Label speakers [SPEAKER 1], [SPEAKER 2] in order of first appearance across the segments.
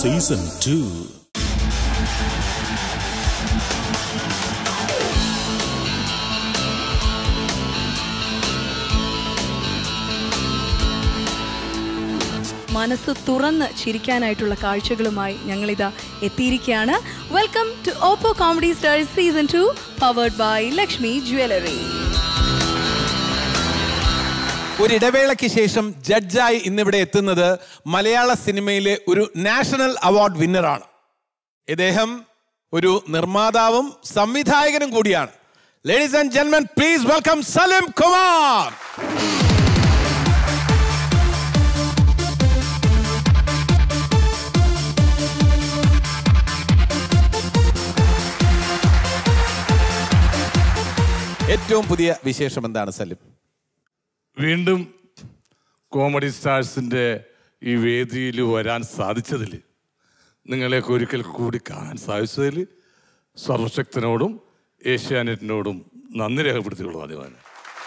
[SPEAKER 1] Season two
[SPEAKER 2] മനസ്സ് തുറന്ന് ചിരിക്കാനായിട്ടുള്ള കാഴ്ചകളുമായി ഞങ്ങളിതാ എത്തിയിരിക്കുകയാണ് welcome to Oppo comedy stars season two powered by Lakshmi jewellery
[SPEAKER 3] ഒരിടവേളയ്ക്ക് ശേഷം ജഡ്ജായി ഇന്നിവിടെ എത്തുന്നത് മലയാള സിനിമയിലെ ഒരു നാഷണൽ അവാർഡ് വിന്നറാണ് ഇദ്ദേഹം ഒരു നിർമ്മാതാവും സംവിധായകനും കൂടിയാണ് ലേഡീസ് ആൻഡ് ജെന്മൻ പ്ലീസ് വെൽക്കം സലിം കുമാർ ഏറ്റവും പുതിയ വിശേഷം എന്താണ് സലിം
[SPEAKER 4] വീണ്ടും കോമഡി സ്റ്റാർസിൻ്റെ ഈ വേദിയിൽ വരാൻ സാധിച്ചതിൽ നിങ്ങളെയൊക്കെ ഒരിക്കൽ കൂടി കാണാൻ സാധിച്ചതിൽ സർവശക്തനോടും ഏഷ്യാനെറ്റിനോടും നന്ദി രേഖപ്പെടുത്തിയുള്ളൂ ആദ്യമാണ്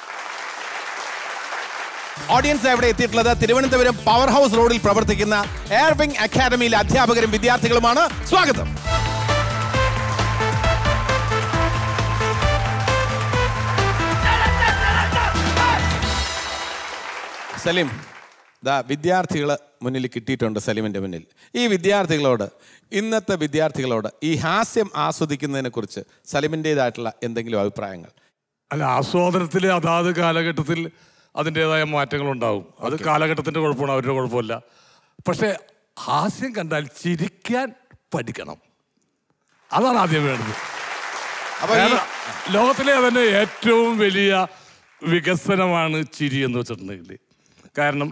[SPEAKER 3] ഓഡിയൻസ് എവിടെ എത്തിയിട്ടുള്ളത് തിരുവനന്തപുരം പവർ ഹൗസ് റോഡിൽ പ്രവർത്തിക്കുന്ന എയർവിംഗ് അക്കാദമിയിലെ അധ്യാപകരും വിദ്യാർത്ഥികളുമാണ് സ്വാഗതം സലീം ദാ വിദ്യാർത്ഥികൾ മുന്നിൽ കിട്ടിയിട്ടുണ്ട് സലീമിന്റെ മുന്നിൽ ഈ വിദ്യാർത്ഥികളോട് ഇന്നത്തെ വിദ്യാർത്ഥികളോട് ഈ ഹാസ്യം ആസ്വദിക്കുന്നതിനെ കുറിച്ച് സലീമിൻ്റെതായിട്ടുള്ള എന്തെങ്കിലും അഭിപ്രായങ്ങൾ
[SPEAKER 4] അല്ല ആസ്വാദനത്തിൽ അതാത് കാലഘട്ടത്തിൽ അതിൻ്റെതായ മാറ്റങ്ങളുണ്ടാവും അത് കാലഘട്ടത്തിൻ്റെ കുഴപ്പമാണ് അവരുടെ കുഴപ്പമില്ല പക്ഷേ ഹാസ്യം കണ്ടാൽ ചിരിക്കാൻ പഠിക്കണം അതാണ് ആദ്യം വേണ്ടത്
[SPEAKER 3] അപ്പൊ ഈ
[SPEAKER 4] കാരണം ലോകത്തിലെ തന്നെ ഏറ്റവും വലിയ വികസനമാണ് ചിരി എന്ന് വെച്ചിട്ടുണ്ടെങ്കിൽ കാരണം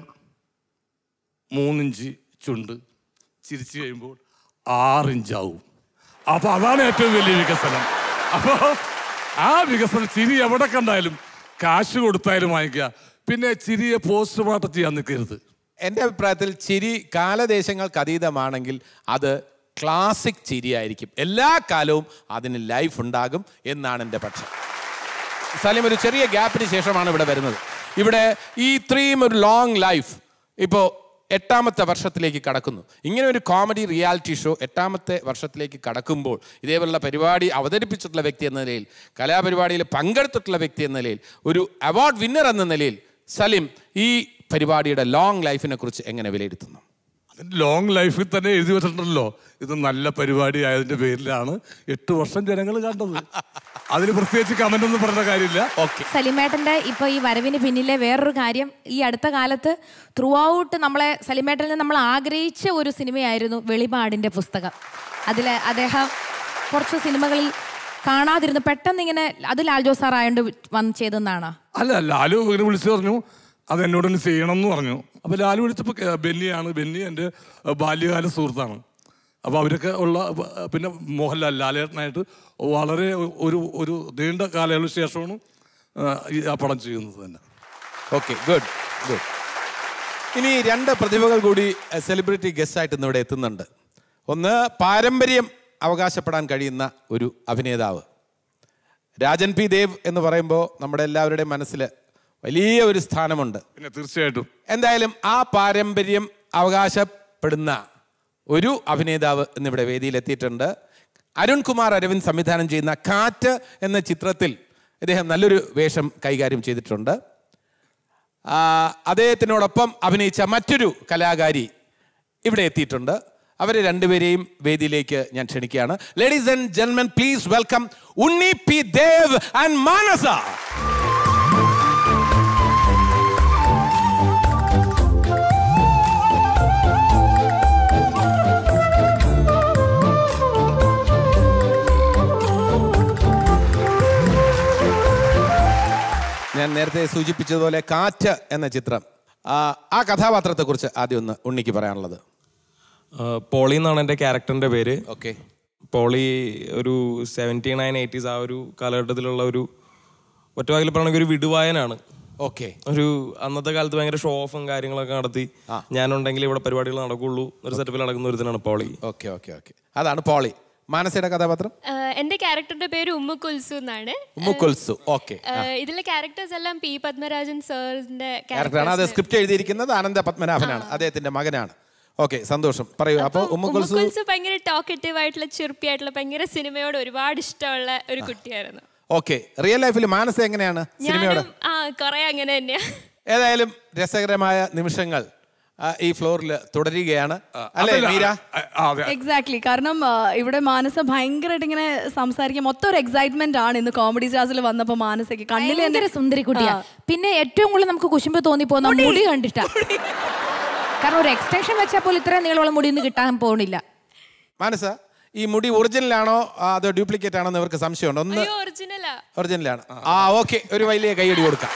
[SPEAKER 4] മൂന്നിഞ്ച് ചുണ്ട് ചിരിച്ചു കഴിയുമ്പോൾ ആറിഞ്ചാവും അപ്പൊ അതാണ് ഏറ്റവും വലിയ വികസനം അപ്പോൾ ആ വികസനം ചിരി എവിടെ കണ്ടാലും കാശ് കൊടുത്താലും വാങ്ങിക്കുക പിന്നെ ചിരിയെ പോസ്റ്റ്മോർട്ടം ചെയ്യാൻ നിൽക്കരുത്
[SPEAKER 3] എൻ്റെ അഭിപ്രായത്തിൽ ചിരി കാലദേശങ്ങൾക്ക് അതീതമാണെങ്കിൽ അത് ക്ലാസിക് ചിരിയായിരിക്കും എല്ലാ കാലവും അതിന് ലൈഫ് ഉണ്ടാകും എന്നാണ് എൻ്റെ പക്ഷം സലീം ഒരു ചെറിയ ഗ്യാപ്പിന് ശേഷമാണ് ഇവിടെ വരുന്നത് ഇവിടെ ഈ ഇത്രയും ഒരു ലോങ് ലൈഫ് ഇപ്പോൾ എട്ടാമത്തെ വർഷത്തിലേക്ക് കടക്കുന്നു ഇങ്ങനെ ഒരു കോമഡി റിയാലിറ്റി ഷോ എട്ടാമത്തെ വർഷത്തിലേക്ക് കടക്കുമ്പോൾ ഇതേപോലുള്ള പരിപാടി അവതരിപ്പിച്ചിട്ടുള്ള വ്യക്തി എന്ന നിലയിൽ കലാപരിപാടിയിൽ പങ്കെടുത്തിട്ടുള്ള വ്യക്തി എന്ന നിലയിൽ ഒരു അവാർഡ് വിന്നർ എന്ന നിലയിൽ സലീം ഈ പരിപാടിയുടെ ലോങ് ലൈഫിനെ കുറിച്ച് എങ്ങനെ വിലയിരുത്തുന്നു
[SPEAKER 4] അതിന്റെ ലോങ് ലൈഫിൽ തന്നെ എഴുതി വെച്ചിട്ടുണ്ടല്ലോ ഇത് നല്ല പരിപാടി ആയതിന്റെ പേരിലാണ് എട്ട് വർഷം ജനങ്ങൾ കണ്ടത് അതിന് പ്രത്യേകിച്ച് കമന്റ് ഒന്നും പറഞ്ഞ കാര്യമില്ല
[SPEAKER 3] ഓക്കെ
[SPEAKER 5] സലിമേട്ടന്റെ ഇപ്പൊ ഈ വരവിന് പിന്നിലെ വേറൊരു കാര്യം ഈ അടുത്ത കാലത്ത് ത്രൂ ഔട്ട് നമ്മളെ സലിമേട്ടനെ നമ്മൾ ആഗ്രഹിച്ച ഒരു സിനിമയായിരുന്നു വെളിപാടിന്റെ പുസ്തകം അതിൽ അദ്ദേഹം കുറച്ച് സിനിമകളിൽ കാണാതിരുന്നു പെട്ടെന്ന് ഇങ്ങനെ അത് ലാൽ ജോസ് സാർ ആയതുകൊണ്ട് വന്ന് ചെയ്തെന്നാണ്
[SPEAKER 4] അല്ല ലാലു ഇങ്ങനെ വിളിച്ചു പറഞ്ഞു അത് എന്നോട് തന്നെ ചെയ്യണം എന്ന് പറഞ്ഞു അപ്പൊ ലാലു വിളിച്ചപ്പോൾ കേ- ബെന്നിയാണ് ബെന്നി എൻ്റെ അഹ്, ബാല്യകാല സുഹൃത്താണ് അപ്പോൾ അവരൊക്കെ ഉള്ള അഹ്, പിന്നെ മോഹൻലാൽ ലാലേട്ടനായിട്ട് വളരെ ഒരു ഒരു നീണ്ട കാലയളവ് ശേഷമാണ് അഹ്, ഈ ആ പടം ചെയ്യുന്നത് തന്നെ
[SPEAKER 3] ഓക്കെ ഗുഡ് ഗുഡ് ഇനി രണ്ട് പ്രതിഭകൾ കൂടി സെലിബ്രിറ്റി ഗസ്റ്റ് ആയിട്ട് ഇന്നിവിടെ എത്തുന്നുണ്ട് ഒന്ന് പാരമ്പര്യം അവകാശപ്പെടാൻ കഴിയുന്ന ഒരു അഭിനേതാവ് രാജൻ പി ദേവ് എന്ന് പറയുമ്പോൾ നമ്മുടെ എല്ലാവരുടെയും മനസ്സിൽ വലിയ ഒരു സ്ഥാനമുണ്ട്
[SPEAKER 4] പിന്നെ തീർച്ചയായിട്ടും
[SPEAKER 3] എന്തായാലും ആ പാരമ്പര്യം അവകാശപ്പെടുന്ന ഒരു അഭിനേതാവ് ഇന്നിവിടെ വേദിയിലെത്തിയിട്ടുണ്ട് അരുൺ കുമാർ അരവിന്ദ് സംവിധാനം ചെയ്യുന്ന കാറ്റ് എന്ന ചിത്രത്തിൽ ഇദ്ദേഹം നല്ലൊരു വേഷം കൈകാര്യം ചെയ്തിട്ടുണ്ട് ആ, അദ്ദേഹത്തിനോടൊപ്പം അഭിനയിച്ച മറ്റൊരു കലാകാരി ഇവിടെ എത്തിയിട്ടുണ്ട് അവരെ രണ്ടുപേരെയും വേദിയിലേക്ക് ഞാൻ ക്ഷണിക്കുകയാണ് ലേഡീസ് ആൻഡ് ജെന്മൻ please welcome Unni P Dev and Manasa ഞാൻ നേരത്തെ സൂചിപ്പിച്ചതുപോലെ കാറ്റ് എന്ന ചിത്രം ആ, ആ കഥാപാത്രത്തെക്കുറിച്ച് ആദ്യം ഒന്ന് ഉണ്ണിക്ക് പറയാനുള്ളത്
[SPEAKER 6] ആ, പോളി എന്നാണ് എൻ്റെ ക്യാരക്ടറിൻ്റെ പേര്
[SPEAKER 3] ഓക്കെ
[SPEAKER 6] പോളി ഒരു സെവൻറ്റി നയൻ എയ്റ്റീസ് ആ ഒരു കാലഘട്ടത്തിലുള്ള ഒരു ഒറ്റവാക്കിൽ പറയണമെങ്കിൽ ഒരു വിടുവായനാണ്
[SPEAKER 3] ഓക്കെ
[SPEAKER 6] ഒരു അന്നത്തെ കാലത്ത് ഭയങ്കര ഷോ ഓഫും കാര്യങ്ങളൊക്കെ നടത്തി ഞാനുണ്ടെങ്കിൽ ഇവിടെ പരിപാടികൾ നടക്കുള്ളൂ ഒരു സെറ്റപ്പിൽ നടക്കുന്ന ഒരുത്തനാണ് പോളി
[SPEAKER 3] ഓക്കെ ഓക്കെ ഓക്കെ അതാണ് പോളി മാനസയുടെ കഥാപാത്രം
[SPEAKER 7] ആഹ് എന്റെ ക്യാരക്ടറുടെ പേര് ഉമ്മു കുൽസു എന്നാണ്
[SPEAKER 3] മുക്കുൽസു ഓക്കെ
[SPEAKER 7] ആഹ് ഇതിലെ ക്യാരക്ടേഴ്സ് എല്ലാം പി പത്മരാജൻ സാറിന്റെ
[SPEAKER 3] ക്യാരക്ടറാണ് അത് സ്ക്രിപ്റ്റ് എഴുതിയിരിക്കുന്നത് ആനന്ദ പത്മനാഭനാണ് അദ്ദേഹത്തിന്റെ മകനാണ് ഓക്കെ സന്തോഷം പറയൂ അപ്പോൾ ഉമ്മുക്കുൽസു
[SPEAKER 7] ഉമ്മുക്കുൽസു ഭയങ്കര ടോക്കറ്റീവ് ആയിട്ടുള്ള ചിർപ്പിയായിട്ടുള്ള ഭയങ്കര സിനിമയോട് ഒരുപാട് ഇഷ്ടമുള്ള ഒരു കുട്ടിയായിരുന്നു
[SPEAKER 3] ഓക്കെ റിയൽ ലൈഫിൽ മാനസ എങ്ങനെയാണ് സിനിമയോട്
[SPEAKER 7] ഞാനും ആ കൊറേ അങ്ങനെ തന്നെയാ
[SPEAKER 3] ഏതായാലും രസകരമായ നിമിഷങ്ങൾ ആ, ഈ ഫ്ലോറിൽ തുടരുകയാണ് അല്ലേ
[SPEAKER 4] അതല്ല,
[SPEAKER 3] മീര
[SPEAKER 4] ആ, ആ, അതെ
[SPEAKER 2] എക്സാക്ട്ലി കാരണം ആ, ഇവിടെ മാനസ ഭയങ്കരമായിട്ട് ഇങ്ങനെ സംസാരിക്കാൻ മൊത്തം ഒരു എക്സൈറ്റ്മെന്റ് ആണ് ഇന്ന് കോമഡി സ്റ്റാർസിൽ വന്നപ്പോ മാനസയ്ക്ക് കണ്ണിൽ
[SPEAKER 5] ഭയങ്കര സുന്ദരി കുട്ടിയാ പിന്നെ ഏറ്റവും കൂടുതൽ നമുക്ക് കുശുമ്പ് തോന്നിപ്പോകുന്ന മുടി കണ്ടിട്ടാ കാരണം ഒരു എക്സ്റ്റൻഷൻ വെച്ചാൽ പോലും ഇത്രയും നീളമുള്ള മുടി ഒന്നും കിട്ടാൻ പോണില്ല
[SPEAKER 3] മാനസ ഈ മുടി ഒറിജിനൽ ആണോ ആ, അതോ ഡ്യൂപ്ലിക്കേറ്റ് ആണോ എന്ന് ഇവർക്ക് സംശയമുണ്ട് ഒന്ന്
[SPEAKER 7] അയ്യോ ഒറിജിനലാ
[SPEAKER 3] ഒറിജിനൽ ആണ് ആ ഓക്കെ ഒരു വലിയ കൈയടി കൊടുക്കാം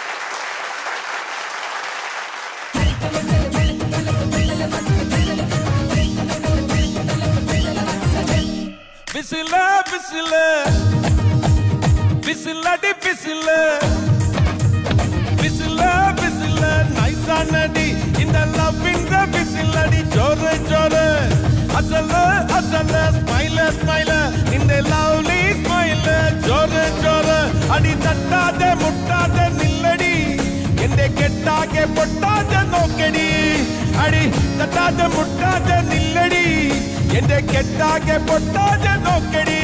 [SPEAKER 1] விசில விசில விசிலடி விசில விசில விசில நைசானடி இந்த லவ்விங்க விசிலடி ஜோரு ஜோரு அசல அசல ஸ்மைல ஸ்மைல இந்த லவ்லி ஸ்மைல ஜோரு ஜோரு அடி தட்டாத முட்டாத நில்லடி എന്റെ കെട്ടാകെ പൊട്ടാതെ നോക്കടി അടി തട്ടാതെ മുട്ടാതെ നില്ലടി എന്റെ കെട്ടാകെ പൊട്ടാതെ നോക്കടി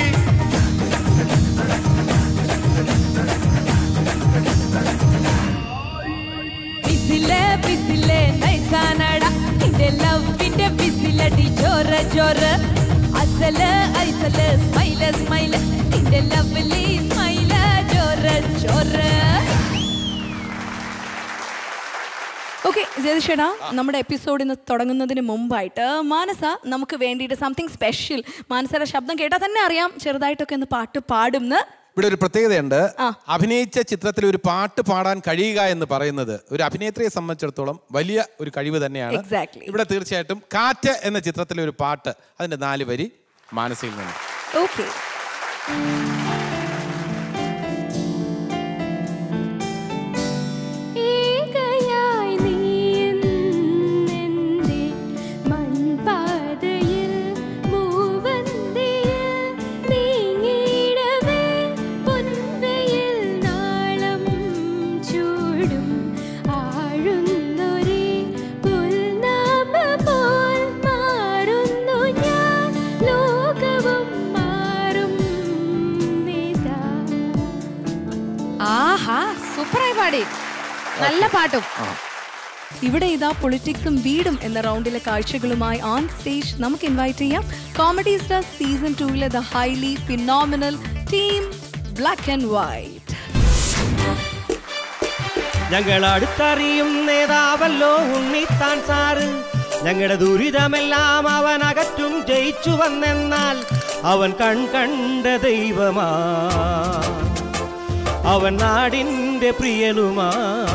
[SPEAKER 5] വിസില് വിസില് നൈസാനട നിന്റെ ലവിന്റെ വിസിലടി ചോര ചോര അസല് ഐസല് സ്മൈല് സ്മൈല് നിന്റെ ലവ്ലി സ്മൈല് ചോര ചോര
[SPEAKER 2] ഓക്കെ ജയതിഷേടാ നമ്മുടെ എപ്പിസോഡ് ഇന്ന് തുടങ്ങുന്നതിന് മുമ്പായിട്ട് മാനസ നമുക്ക് വേണ്ടിയിട്ട് സംതിങ് സ്പെഷ്യൽ മാനസയുടെ ശബ്ദം കേട്ടാൽ തന്നെ അറിയാം ചെറുതായിട്ടൊക്കെ ഒന്ന് പാട്ട് പാടും
[SPEAKER 3] ഇവിടെ ഒരു പ്രത്യേകതയുണ്ട്
[SPEAKER 2] ആ.
[SPEAKER 3] അഭിനയിച്ച ചിത്രത്തിൽ ഒരു പാട്ട് പാടാൻ കഴിയുക എന്ന് പറയുന്നത് ഒരു അഭിനേത്രിയെ സംബന്ധിച്ചിടത്തോളം വലിയ ഒരു കഴിവ് തന്നെയാണ്
[SPEAKER 2] Exactly.
[SPEAKER 3] ഇവിടെ തീർച്ചയായിട്ടും കാറ്റ് എന്ന ചിത്രത്തിലെ ഒരു പാട്ട് അതിന്റെ നാല് വരി മാനസയിൽ നിന്ന്
[SPEAKER 2] ഓക്കെ
[SPEAKER 7] ഏകയായി നീ എന്നെന്റെ മൺപാതയിൽ മൂവന്തിയിൽ നീങ്ങിയിടവേ പൊൻവെയിൽ നാളം ചൂടും ആഴുന്നൊരേ പുൽനാമ പോൽ മാറുന്നു ഞാൻ ലോകവും മാറും നിതാ
[SPEAKER 5] ആഹാ സൂപ്പറായി പാടി നല്ല പാട്ടും
[SPEAKER 2] ഇവിടെ ഇതാ പൊളിറ്റിക്സും വീടും എന്ന റൗണ്ടിലെ കാഴ്ചകളുമായി ഓൺ സ്റ്റേജ് നമുക്ക് ഇൻവൈറ്റ് ചെയ്യാം കോമഡി സ്റ്റാർ സീസൺ ടൂവിലെ the highly phenomenal team black and white
[SPEAKER 8] ഞങ്ങൾ അടുത്തറിയും നേതാവല്ലോ ഉണ്ണിത്താൻ സാറ് ഞങ്ങളുടെ ദുരിതമെല്ലാം അവൻ അകറ്റും ജയിച്ചു വന്നെന്നാൽ അവൻ കൺ കണ്ട ദൈവമാ അവൻ നാടിൻ്റെ പ്രിയനുമാ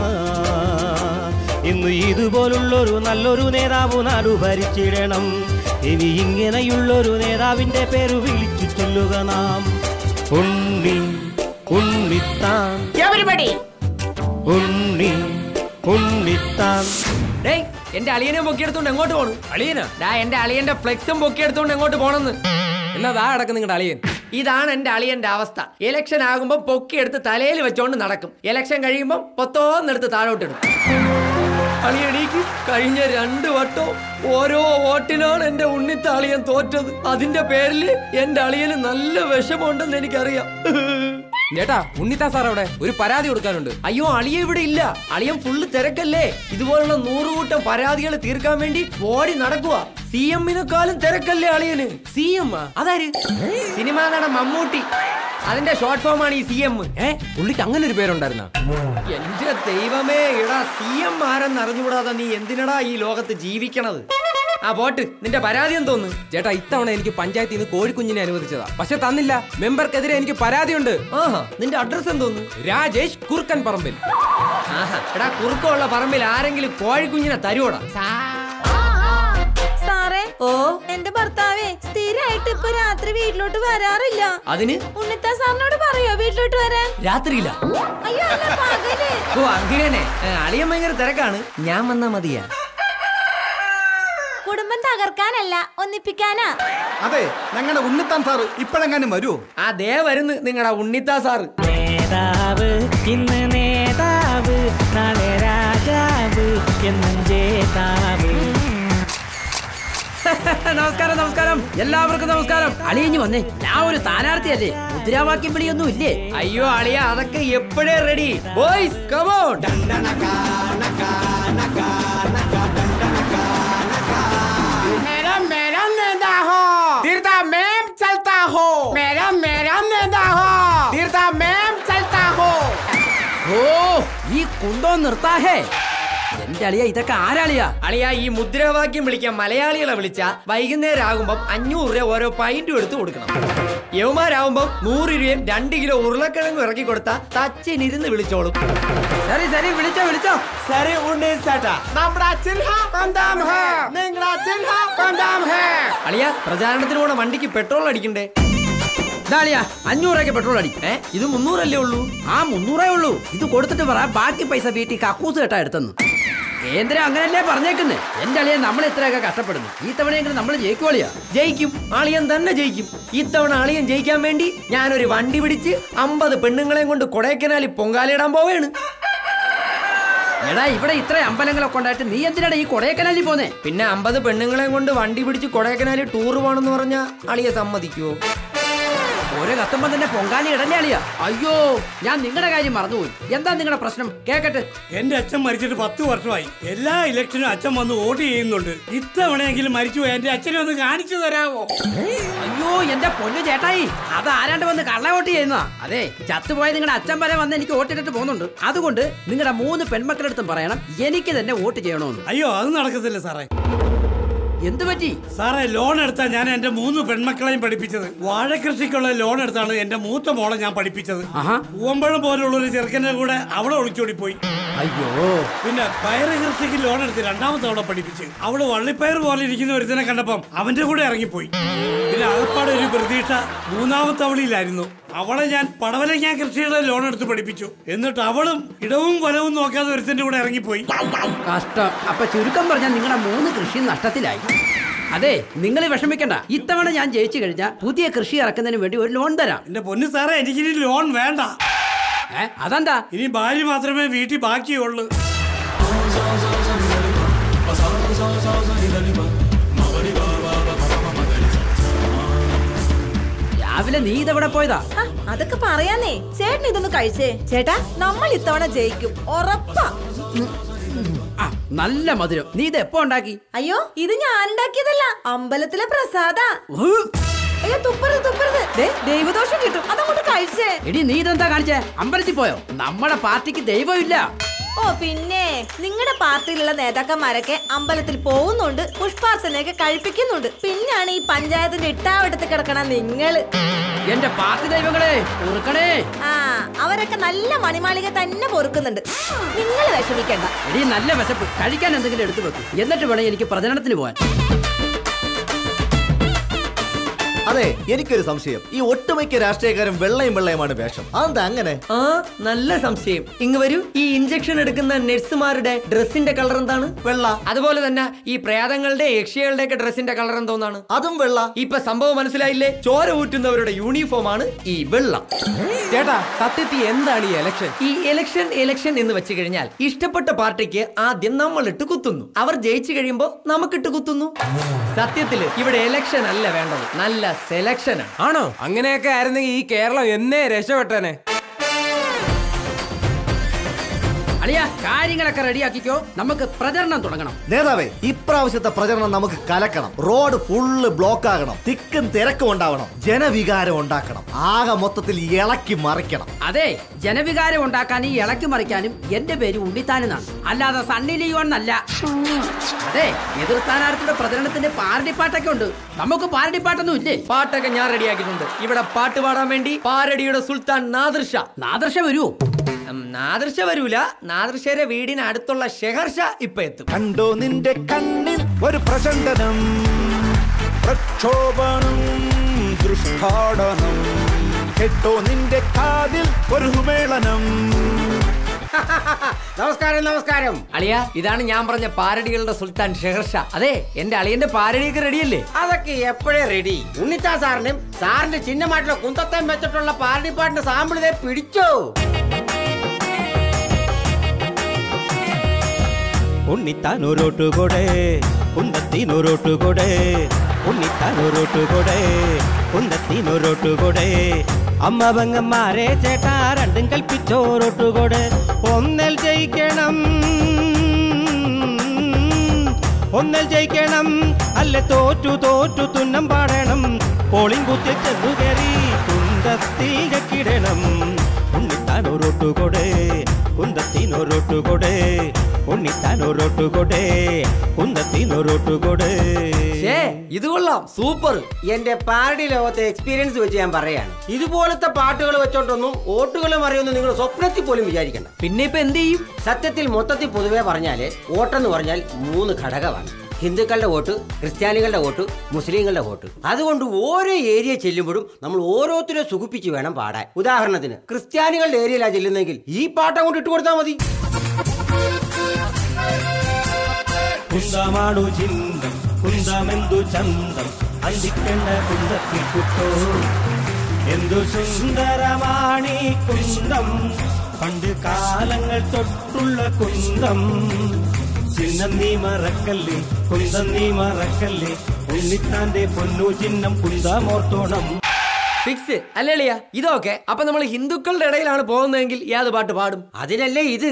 [SPEAKER 8] ഇന്ന് ഇതുപോലുള്ളൊരു നല്ലൊരു നേതാവ് നാടു ഭരിച്ചിടണം ഇനി ഇങ്ങനെയുള്ളൊരു നേതാവിൻ്റെ പേര് വിളിച്ചു ചൊല്ലുക നാം ഉണ്ണി ഉണ്ണിത്താൻ ഉണ്ണി ഉണ്ണിത്താൻ
[SPEAKER 9] ഡേയ് എന്റെ അളിയനെ പൊക്കിയെടുത്തോണ്ട് എങ്ങോട്ട് പോണു അളിയനാ ഡാ എന്റെ അളിയന്റെ ഫ്ലെക്സും പൊക്കിയെടുത്തോണ്ട് എങ്ങോട്ട് പോണെന്ന് എന്നാ ദാ അടക്കം നിങ്ങളുടെ അളിയൻ ഇതാണ് എന്റെ അളിയന്റെ അവസ്ഥ ഇലക്ഷൻ ആകുമ്പോൾ പൊക്കിയെടുത്ത് തലയിൽ വെച്ചോണ്ട് നടക്കും ഇലക്ഷൻ കഴിയുമ്പോൾ പൊത്തോന്നെടുത്ത് താഴോട്ടിടും അളിയണീക്ക് കഴിഞ്ഞ രണ്ട് വട്ടം ഓരോ വോട്ടിനാണ് എന്റെ ഉണ്ണിത്ത അളിയൻ തോറ്റത് അതിന്റെ പേരിൽ എന്റെ അളിയന് നല്ല വിഷമമുണ്ടെന്ന് എനിക്കറിയാം ചേട്ടാ ഉണ്ണിത്താ സാർ അവിടെ ഒരു പരാതി കൊടുക്കാനുണ്ട് അയ്യോ അളിയ ഇവിടെ ഇല്ല അളിയൻ ഫുള്ള് തിരക്കല്ലേ ഇതുപോലുള്ള നൂറുകൂട്ടം പരാതികൾ തീർക്കാൻ വേണ്ടി ഓടി നടക്കുക സി എമ്മിനെക്കാളും തിരക്കല്ലേ അളിയന് സി എം അതാര് സിനിമാ നടൻ മമ്മൂട്ടി അതിന്റെ ഷോർട്ട് ഫോം ആണ് ഈ സി എം ഏ പുള്ളിക്ക് അങ്ങനെ ഒരു പേരുണ്ടായിരുന്ന എന്റെ ദൈവമേ എടാ സി എം ആരെന്ന് അറിഞ്ഞുകൂടാതെ നീ എന്തിനടാ ഈ ലോകത്ത് ജീവിക്കണത് ആ പോട്ട് നിന്റെ പരാതി എന്തോന്ന് ചേട്ടാ ഇത്തവണ എനിക്ക് പഞ്ചായത്തിൽ നിന്ന് കോഴിക്കുഞ്ഞിനെ അനുവദിച്ചതാ പക്ഷെ തന്നില്ല മെമ്പർക്കെതിരെ എനിക്ക് പരാതിയുണ്ട് ആഹാ നിന്റെ അഡ്രസ് എന്തോന്ന് രാജേഷ് കുറുക്കൻ പറമ്പിൽ ആഹാ എടാ കുറുക്കമുള്ള പറമ്പിൽ ആരെങ്കിലും കോഴിക്കുഞ്ഞിനെ തരുവോടാ
[SPEAKER 10] സാറേ
[SPEAKER 9] ഓ
[SPEAKER 10] എന്റെ ഭർത്താവേ സ്ഥിരമായിട്ട് ഇപ്പൊ രാത്രി വീട്ടിലോട്ട് വരാറില്ല
[SPEAKER 9] അതിന്
[SPEAKER 10] ഉണ്ണിത്താ സാറിനോട് പറയോ വീട്ടിലോട്ട് വരാൻ
[SPEAKER 9] രാത്രിയില്ല
[SPEAKER 10] അയ്യോ അല്ല പകല്
[SPEAKER 9] ഓ അങ്ങനെ ഏ, അളിയൻ ഭയങ്കര തിരക്കാണ് ഞാൻ വന്നാ മതിയാ
[SPEAKER 10] കുടുംബം തകർക്കാനല്ല ഒന്നിപ്പിക്കാനാ
[SPEAKER 11] അതെ ഞങ്ങളുടെ ഉണ്ണിത്താൻ സാറ് ഇപ്പോഴെങ്ങാനും വരുമോ
[SPEAKER 9] ആ ദേ വരുന്നു നിങ്ങളുടെ ഉണ്ണിത്താ സാറ്
[SPEAKER 8] നേതാവ് ഇന്ന് നേതാവ് നാളെ രാജാവ് എന്നും ജേതാവ്
[SPEAKER 12] നമസ്കാരം നമസ്കാരം എല്ലാവർക്കും നമസ്കാരം അളിയഞ്ഞു വന്നേ ഞാൻ ഒരു സ്ഥാനാർത്ഥിയല്ലേ മുദ്രാവാക്യം വിളിയൊന്നും ഇല്ലേ
[SPEAKER 9] അയ്യോ അളിയ അതൊക്കെ എപ്പോഴേ റെഡി ബോയ്സ് കമോൺ
[SPEAKER 13] मेरा मेरा नेता हो तीर्था मैम चलता हो मेरा मेरा नेता हो तीर्था मैम चलता हो
[SPEAKER 12] ഓ ഈ കുന്തോ നിർത്താഹേ എന്റെ അളിയ ഇതൊക്കെ ആരാളിയാ
[SPEAKER 9] അളിയ ഈ മുദ്രാവാക്യം വിളിക്കാൻ മലയാളികളെ വിളിച്ച വൈകുന്നേരം ആകുമ്പം അഞ്ഞൂറ് രൂപ ഓരോ പൈന്റും എടുത്ത് കൊടുക്കണം യവമാരാകുമ്പം നൂറ് രൂപയും രണ്ട് കിലോ ഉരുളക്കിഴങ്ങ് ഇറക്കി കൊടുത്താ തച്ചിനിരുന്ന് വിളിച്ചോളും
[SPEAKER 12] ശരി ശരി വിളിച്ചോ വിളിച്ചോ
[SPEAKER 13] सरे उन्नीस सेटा നമ്മുടെ ചിഹ്ന പന്താം ഹേ നിങ്ങളുടെ ചിഹ്ന പന്താം ഹേ
[SPEAKER 9] അളിയ പ്രചാരണത്തിന് പോണ വണ്ടിക്ക് പെട്രോൾ അടിക്കണ്ടേ
[SPEAKER 12] ഇതാളിയാ അഞ്ഞൂറൊക്കെ പെട്രോൾ അടി
[SPEAKER 9] ഏ ഇത് മുന്നൂറല്ലേ ഉള്ളൂ
[SPEAKER 12] ആ മുന്നൂറേ ഉള്ളൂ ഇത് കൊടുത്തിട്ട് പറ ബാക്കി പൈസ വീട്ടിൽ കക്കൂസ് കേട്ടാ എടുത്തെന്ന് കേന്ദ്രം അങ്ങനല്ലേ പറഞ്ഞേക്കുന്നേ എന്റെ അളിയെ നമ്മൾ ഇത്രയൊക്കെ കഷ്ടപ്പെടുന്നു ഈ തവണയെങ്കിലും നമ്മൾ ജയിക്കുവളിയാ
[SPEAKER 9] ജയിക്കും അളിയൻ തന്നെ ജയിക്കും ഇത്തവണ അളിയൻ ജയിക്കാൻ വേണ്ടി ഞാനൊരു വണ്ടി പിടിച്ച് അമ്പത് പെണ്ണുങ്ങളെയും കൊണ്ട് കൊടൈക്കനാലിൽ പൊങ്കാലയിടാൻ പോവേണ്
[SPEAKER 12] എടാ ഇവിടെ ഇത്ര അമ്പലങ്ങളൊക്കെ ഉണ്ടായിട്ട് നീ എന്തിനാടാ ഈ കൊടൈക്കനാലിൽ പോന്നേ
[SPEAKER 9] പിന്നെ അമ്പത് പെണ്ണുങ്ങളെയും കൊണ്ട് വണ്ടി പിടിച്ച് കൊടൈക്കനാലിൽ ടൂർ പോകണമെന്ന് പറഞ്ഞാ അളിയെ സമ്മതിക്കുവോ
[SPEAKER 12] ഓരോ കത്തുമ്പോ തന്നെ പൊങ്കാലി ഇടല്ലേ അളിയാ അയ്യോ ഞാൻ നിങ്ങളുടെ കാര്യം മറന്നുപോയി എന്താ നിങ്ങളുടെ പ്രശ്നം കേക്കട്ടെ
[SPEAKER 14] എന്റെ അച്ഛൻ മരിച്ചിട്ട് പത്ത് വർഷമായി എല്ലാ ഇലക്ഷനും അച്ഛൻ വന്ന് വോട്ട് ചെയ്യുന്നുണ്ട് ഇത്തവണയെങ്കിലും മരിച്ചുപോയി എന്റെ അച്ഛനെ ഒന്ന് കാണിച്ചു തരാമോ
[SPEAKER 12] അയ്യോ എന്റെ പൊന്നു ചേട്ടായി അത് ആരാണ്ട് വന്ന് കള്ള വോട്ട് ചെയ്യുന്നതാ അതെ ചത്തുപോയ നിങ്ങളുടെ അച്ഛൻ വരെ വന്ന് എനിക്ക് വോട്ടിട്ടിട്ട് പോകുന്നുണ്ട് അതുകൊണ്ട് നിങ്ങളുടെ മൂന്ന് പെൺമക്കളെടുത്തും പറയണം എനിക്ക് തന്നെ വോട്ട് ചെയ്യണമെന്ന്
[SPEAKER 14] അയ്യോ അത് നടക്കത്തില്ല സാറേ
[SPEAKER 12] എന്ത് പറ്റി
[SPEAKER 14] സാറേ ലോൺ എടുത്താ ഞാൻ എന്റെ മൂന്ന് പെൺമക്കളെയും പഠിപ്പിച്ചത് വാഴകൃഷിക്കുള്ള ലോൺ എടുത്താണ് എന്റെ മൂത്ത മോളെ ഞാൻ പഠിപ്പിച്ചത് പൂവമ്പഴം പോലുള്ള ഒരു ചെറുക്കന്റെ കൂടെ അവളെ ഒളിച്ചോടി പോയി
[SPEAKER 12] അയ്യോ
[SPEAKER 14] പിന്നെ പയറ് കൃഷിക്ക് ലോൺ എടുത്ത് രണ്ടാമത്തെ അവളെ പഠിപ്പിച്ച് അവള് വള്ളിപ്പയർ പോലെ ഇരിക്കുന്ന ഒരുത്തനെ കണ്ടപ്പം അവന്റെ കൂടെ ഇറങ്ങിപ്പോയി പിന്നെ അകപ്പാടെ ഒരു പ്രതീക്ഷ മൂന്നാമത്തെ അവളിയിലായിരുന്നു അവളെ ഞാൻ പടവലങ്ങ കൃഷിയുടെ ലോൺ എടുത്ത് പഠിപ്പിച്ചു എന്നിട്ട് അവളും ഇടവും വലവും നോക്കാതെ ഒരുത്തന്റെ കൂടെ ഇറങ്ങിപ്പോയി
[SPEAKER 12] കഷ്ടം അപ്പൊ ചുരുക്കം പറഞ്ഞാൽ നിങ്ങളുടെ മൂന്ന് കൃഷി നഷ്ടത്തിലായി അതെ നിങ്ങൾ വിഷമിക്കണ്ട ഇത്തവണ ഞാൻ ജയിച്ചു കഴിഞ്ഞാൽ പുതിയ കൃഷി ഇറക്കുന്നതിന് വേണ്ടി ഒരു ലോൺ തരാം
[SPEAKER 14] എന്റെ പൊന്നു സാറേ എനിക്കിനി ലോൺ വേണ്ട
[SPEAKER 12] അതെന്താ
[SPEAKER 14] ഇനി ഭാര്യ മാത്രമേ വീട്ടിൽ ബാക്കിയുള്ളൂ
[SPEAKER 12] രാവിലെ നീ ഇതെവിടെ പോയതാ
[SPEAKER 10] ആ, അതൊക്കെ പറയാന്നേ ചേട്ടൻ ഇതൊന്ന് കഴിച്ചേ ചേട്ടാ നമ്മൾ ഇത്തവണ ജയിക്കും ഉറപ്പാ
[SPEAKER 12] ആ, നല്ല മധുരം നീ ഇത് എപ്പോ ഉണ്ടാക്കി
[SPEAKER 10] അയ്യോ ഇത് ഞാൻ ഉണ്ടാക്കിയതല്ല അമ്പലത്തിലെ പ്രസാദ അയ്യോ തുപ്പരുത് തുപ്പരുത് ദേ, ദൈവദോഷം കിട്ടും അതങ്ങോട്ട് കഴിച്ചേ
[SPEAKER 12] എടി നീ ഇതെന്താ കാണിച്ചേ അമ്പലത്തിൽ പോയോ നമ്മുടെ പാർട്ടിക്ക് ദൈവമില്ല
[SPEAKER 10] ഓ പിന്നെ നിങ്ങളുടെ പാർട്ടിയിലുള്ള നേതാക്കന്മാരൊക്കെ അമ്പലത്തിൽ പോകുന്നുണ്ട് പുഷ്പാർച്ചനയൊക്കെ കഴിപ്പിക്കുന്നുണ്ട് പിന്നാണ് ഈ പഞ്ചായത്തിന്റെ ഇട്ടാവട്ടത്തിൽ കിടക്കണ നിങ്ങള്
[SPEAKER 12] എന്റെ പാർട്ടി ദൈവങ്ങളെ ഓർക്കണേ
[SPEAKER 10] ആ അവരൊക്കെ നല്ല മണിമാളിക തന്നെ പൊറുക്കുന്നുണ്ട് നിങ്ങൾ വിഷമിക്കണ്ട
[SPEAKER 12] എടി നല്ല വിശപ്പ് കഴിക്കാൻ എന്തെങ്കിലും എടുത്തു വെക്കും എന്നിട്ട് വേണം എനിക്ക് പ്രചരണത്തിന് പോകാൻ
[SPEAKER 15] അതെ എനിക്കൊരു സംശയം ഈ ഒട്ടുമിക്ക രാഷ്ട്രീയക്കാരും വെള്ളയും വെള്ളയുമാണ് വേഷം അതെന്താ അങ്ങനെ
[SPEAKER 9] ആ നല്ല സംശയം ഇങ്ങ് വരൂ ഈ ഇഞ്ചക്ഷൻ എടുക്കുന്ന നഴ്സുമാരുടെ ഡ്രസ്സിന്റെ കളർ എന്താണ് വെള്ള അതുപോലെ തന്നെ ഈ പ്രേതങ്ങളുടെ യക്ഷികളുടെ ഒക്കെ ഡ്രസ്സിന്റെ കളർ എന്തോന്നാണ്
[SPEAKER 15] അതും വെള്ള
[SPEAKER 9] ഇപ്പൊ സംഭവം മനസ്സിലായില്ലേ ചോര ഊറ്റുന്നവരുടെ യൂണിഫോം ആണ് ഈ വെള്ള
[SPEAKER 16] ചേട്ടാ സത്യത്തിൽ എന്താണ് ഈ എലക്ഷൻ
[SPEAKER 9] ഈ ഇലക്ഷൻ ഇലക്ഷൻ എന്ന് വെച്ച് കഴിഞ്ഞാൽ ഇഷ്ടപ്പെട്ട പാർട്ടിക്ക് ആദ്യം നമ്മൾ ഇട്ട് കുത്തുന്നു അവർ ജയിച്ചു കഴിയുമ്പോ നമുക്കിട്ട് കുത്തുന്നു സത്യത്തില് ഇവിടെ ഇലക്ഷൻ അല്ല വേണ്ടത് നല്ല സെലക്ഷനാണ്
[SPEAKER 16] ആണോ അങ്ങനെയൊക്കെ ആയിരുന്നെങ്കിൽ ഈ കേരളം എന്നേ രക്ഷപ്പെട്ടനെ
[SPEAKER 12] അളിയ കാര്യങ്ങളൊക്കെ റെഡിയാക്കിക്കോ നമുക്ക് പ്രചരണം തുടങ്ങണം
[SPEAKER 15] നേതാവേ ഇപ്രാവശ്യത്തെ പ്രചരണം നമുക്ക് കലക്കണം റോഡ് ഫുള്ള് ബ്ലോക്ക് ആകണം തിക്കും തിരക്കും ഉണ്ടാവണം ജനവികാരം ഉണ്ടാക്കണം ആകെ മൊത്തത്തിൽ ഇളക്കി മറിക്കണം
[SPEAKER 12] അതെ ജനവികാരം ഉണ്ടാക്കാനും ഇളക്കി മറിക്കാനും എന്റെ പേര് ഉണ്ണിത്താനെന്നാണ് അല്ലാതെ സണ്ണി ലിയോൺ എന്നല്ല അതെ എതിർ സ്ഥാനാർത്ഥിയുടെ പ്രചരണത്തിന് പാരടി പാട്ടൊക്കെ ഉണ്ട് നമുക്ക് പാരടി പാട്ടൊന്നും ഇല്ലേ
[SPEAKER 9] പാട്ടൊക്കെ ഞാൻ റെഡിയാക്കിയിട്ടുണ്ട് ഇവിടെ പാട്ട് പാടാൻ വേണ്ടി പാരടിയുടെ സുൽത്താൻ നാദർഷ
[SPEAKER 12] നാദർഷ വരുമോ
[SPEAKER 9] നാദർഷ വരൂല നാദർഷയുടെ വീടിന് അടുത്തുള്ള ഷെഹർഷ ഇപ്പൊ എത്തും
[SPEAKER 1] കണ്ടോ നിന്റെ കണ്ണിൽ ഒരു പ്രചണ്ഡനം പ്രക്ഷോഭണം ദൃഷ്ടാടനം കേട്ടോ നിന്റെ കാതിൽ ഒരു മേളനം
[SPEAKER 9] നമസ്കാരം നമസ്കാരം അളിയ ഇതാണ് ഞാൻ പറഞ്ഞ പാരടികളുടെ സുൽത്താൻ ഷെഹർഷ അതെ എന്റെ അളിയന്റെ പാരടിയൊക്കെ റെഡിയല്ലേ
[SPEAKER 13] അതൊക്കെ എപ്പോഴേ റെഡി ഉണ്ണിത്താ സാറിനും സാറിന്റെ ചിഹ്നമായിട്ടുള്ള കുന്തത്തേം വെച്ചിട്ടുള്ള പാരടിപ്പാട്ടിന്റെ സാമ്പിൾ ഇതേ പിടിച്ചോ
[SPEAKER 8] ഉണ്ണിത്താൻ ഒരോട്ട് കൊടേ കുന്നത്തെ കുന്തത്തിനൊരോട്ടുകൊടെ ഉണ്ണിത്താനൊരോട്ടുകൊടെ കുന്തത്തിനൊരോട്ടുകൊടെ അമ്മ പെങ്ങന്മാരെ ചേട്ടാ രണ്ടും കൽപ്പിച്ചോരോട്ടുകൊടെ ഒന്നൽ ജയിക്കണം ഒന്നൽ ജയിക്കണം അല്ല തോറ്റു തോറ്റു തുന്നം പാടണം പോളിംഗ് ബൂത്തിൽ ചെന്നു കയറി കുന്തത്തിൽ കിടണം ഉണ്ണിത്താനൊരോട്ടുകൊടെ കുന്തത്തിനൊരോട്ടുകൊടെ ഉണ്ണിത്താനൊരോട്ടുകൊടെ കുന്തത്തിനൊരോട്ടുകൊടെ
[SPEAKER 17] ഷേ ഇത് കൊള്ളാം സൂപ്പർ എന്റെ പാരഡി ലോകത്തെ എക്സ്പീരിയൻസ് വെച്ച് ഞാൻ പറയാണ് ഇതുപോലത്തെ പാട്ടുകൾ വെച്ചോണ്ടൊന്നും വോട്ടുകളും അറിയുമെന്ന് നിങ്ങൾ സ്വപ്നത്തിൽ പോലും വിചാരിക്കണ്ട പിന്നെ ഇപ്പൊ എന്ത് ചെയ്യും സത്യത്തിൽ മൊത്തത്തിൽ പൊതുവെ പറഞ്ഞാല് വോട്ടെന്ന് പറഞ്ഞാൽ മൂന്ന് ഘടകമാണ് ഹിന്ദുക്കളുടെ വോട്ട് ക്രിസ്ത്യാനികളുടെ വോട്ട് മുസ്ലിങ്ങളുടെ വോട്ട് അതുകൊണ്ട് ഓരോ ഏരിയ ചെല്ലുമ്പോഴും നമ്മൾ ഓരോരുത്തരെ സുഖിപ്പിച്ച് വേണം പാടാൻ ഉദാഹരണത്തിന് ക്രിസ്ത്യാനികളുടെ ഏരിയയിലാണ് ചെല്ലുന്നെങ്കിൽ ഈ പാട്ട് അങ്ങോട്ട് ഇട്ട് കൊടുത്താൽ മതി
[SPEAKER 8] കുന്തമാണു ചിന്തം കുന്തമെന്തു ചന്തം അന്തിക്കണ്ട കുന്തത്തിൽ കുത്തോ എന്തു സുന്ദരമാണീ കുന്തം പണ്ട് കാലങ്ങൾ തൊട്ടുള്ള കുന്തം ചിഹ്നം നീ മറക്കല്ലേ കുന്തം നീ മറക്കല്ലേ ഉണ്ണിത്താന്റെ പൊന്നു ചിഹ്നം കുന്തമോർത്തോണം
[SPEAKER 9] ഫിക്സ് അല്ലേളിയ ഇതൊക്കെ അപ്പൊ നമ്മൾ ഹിന്ദുക്കളുടെ ഇടയിലാണ് പോകുന്നതെങ്കിൽ ഏത് പാട്ട് പാടും
[SPEAKER 17] അതിനല്ലേ ഇത്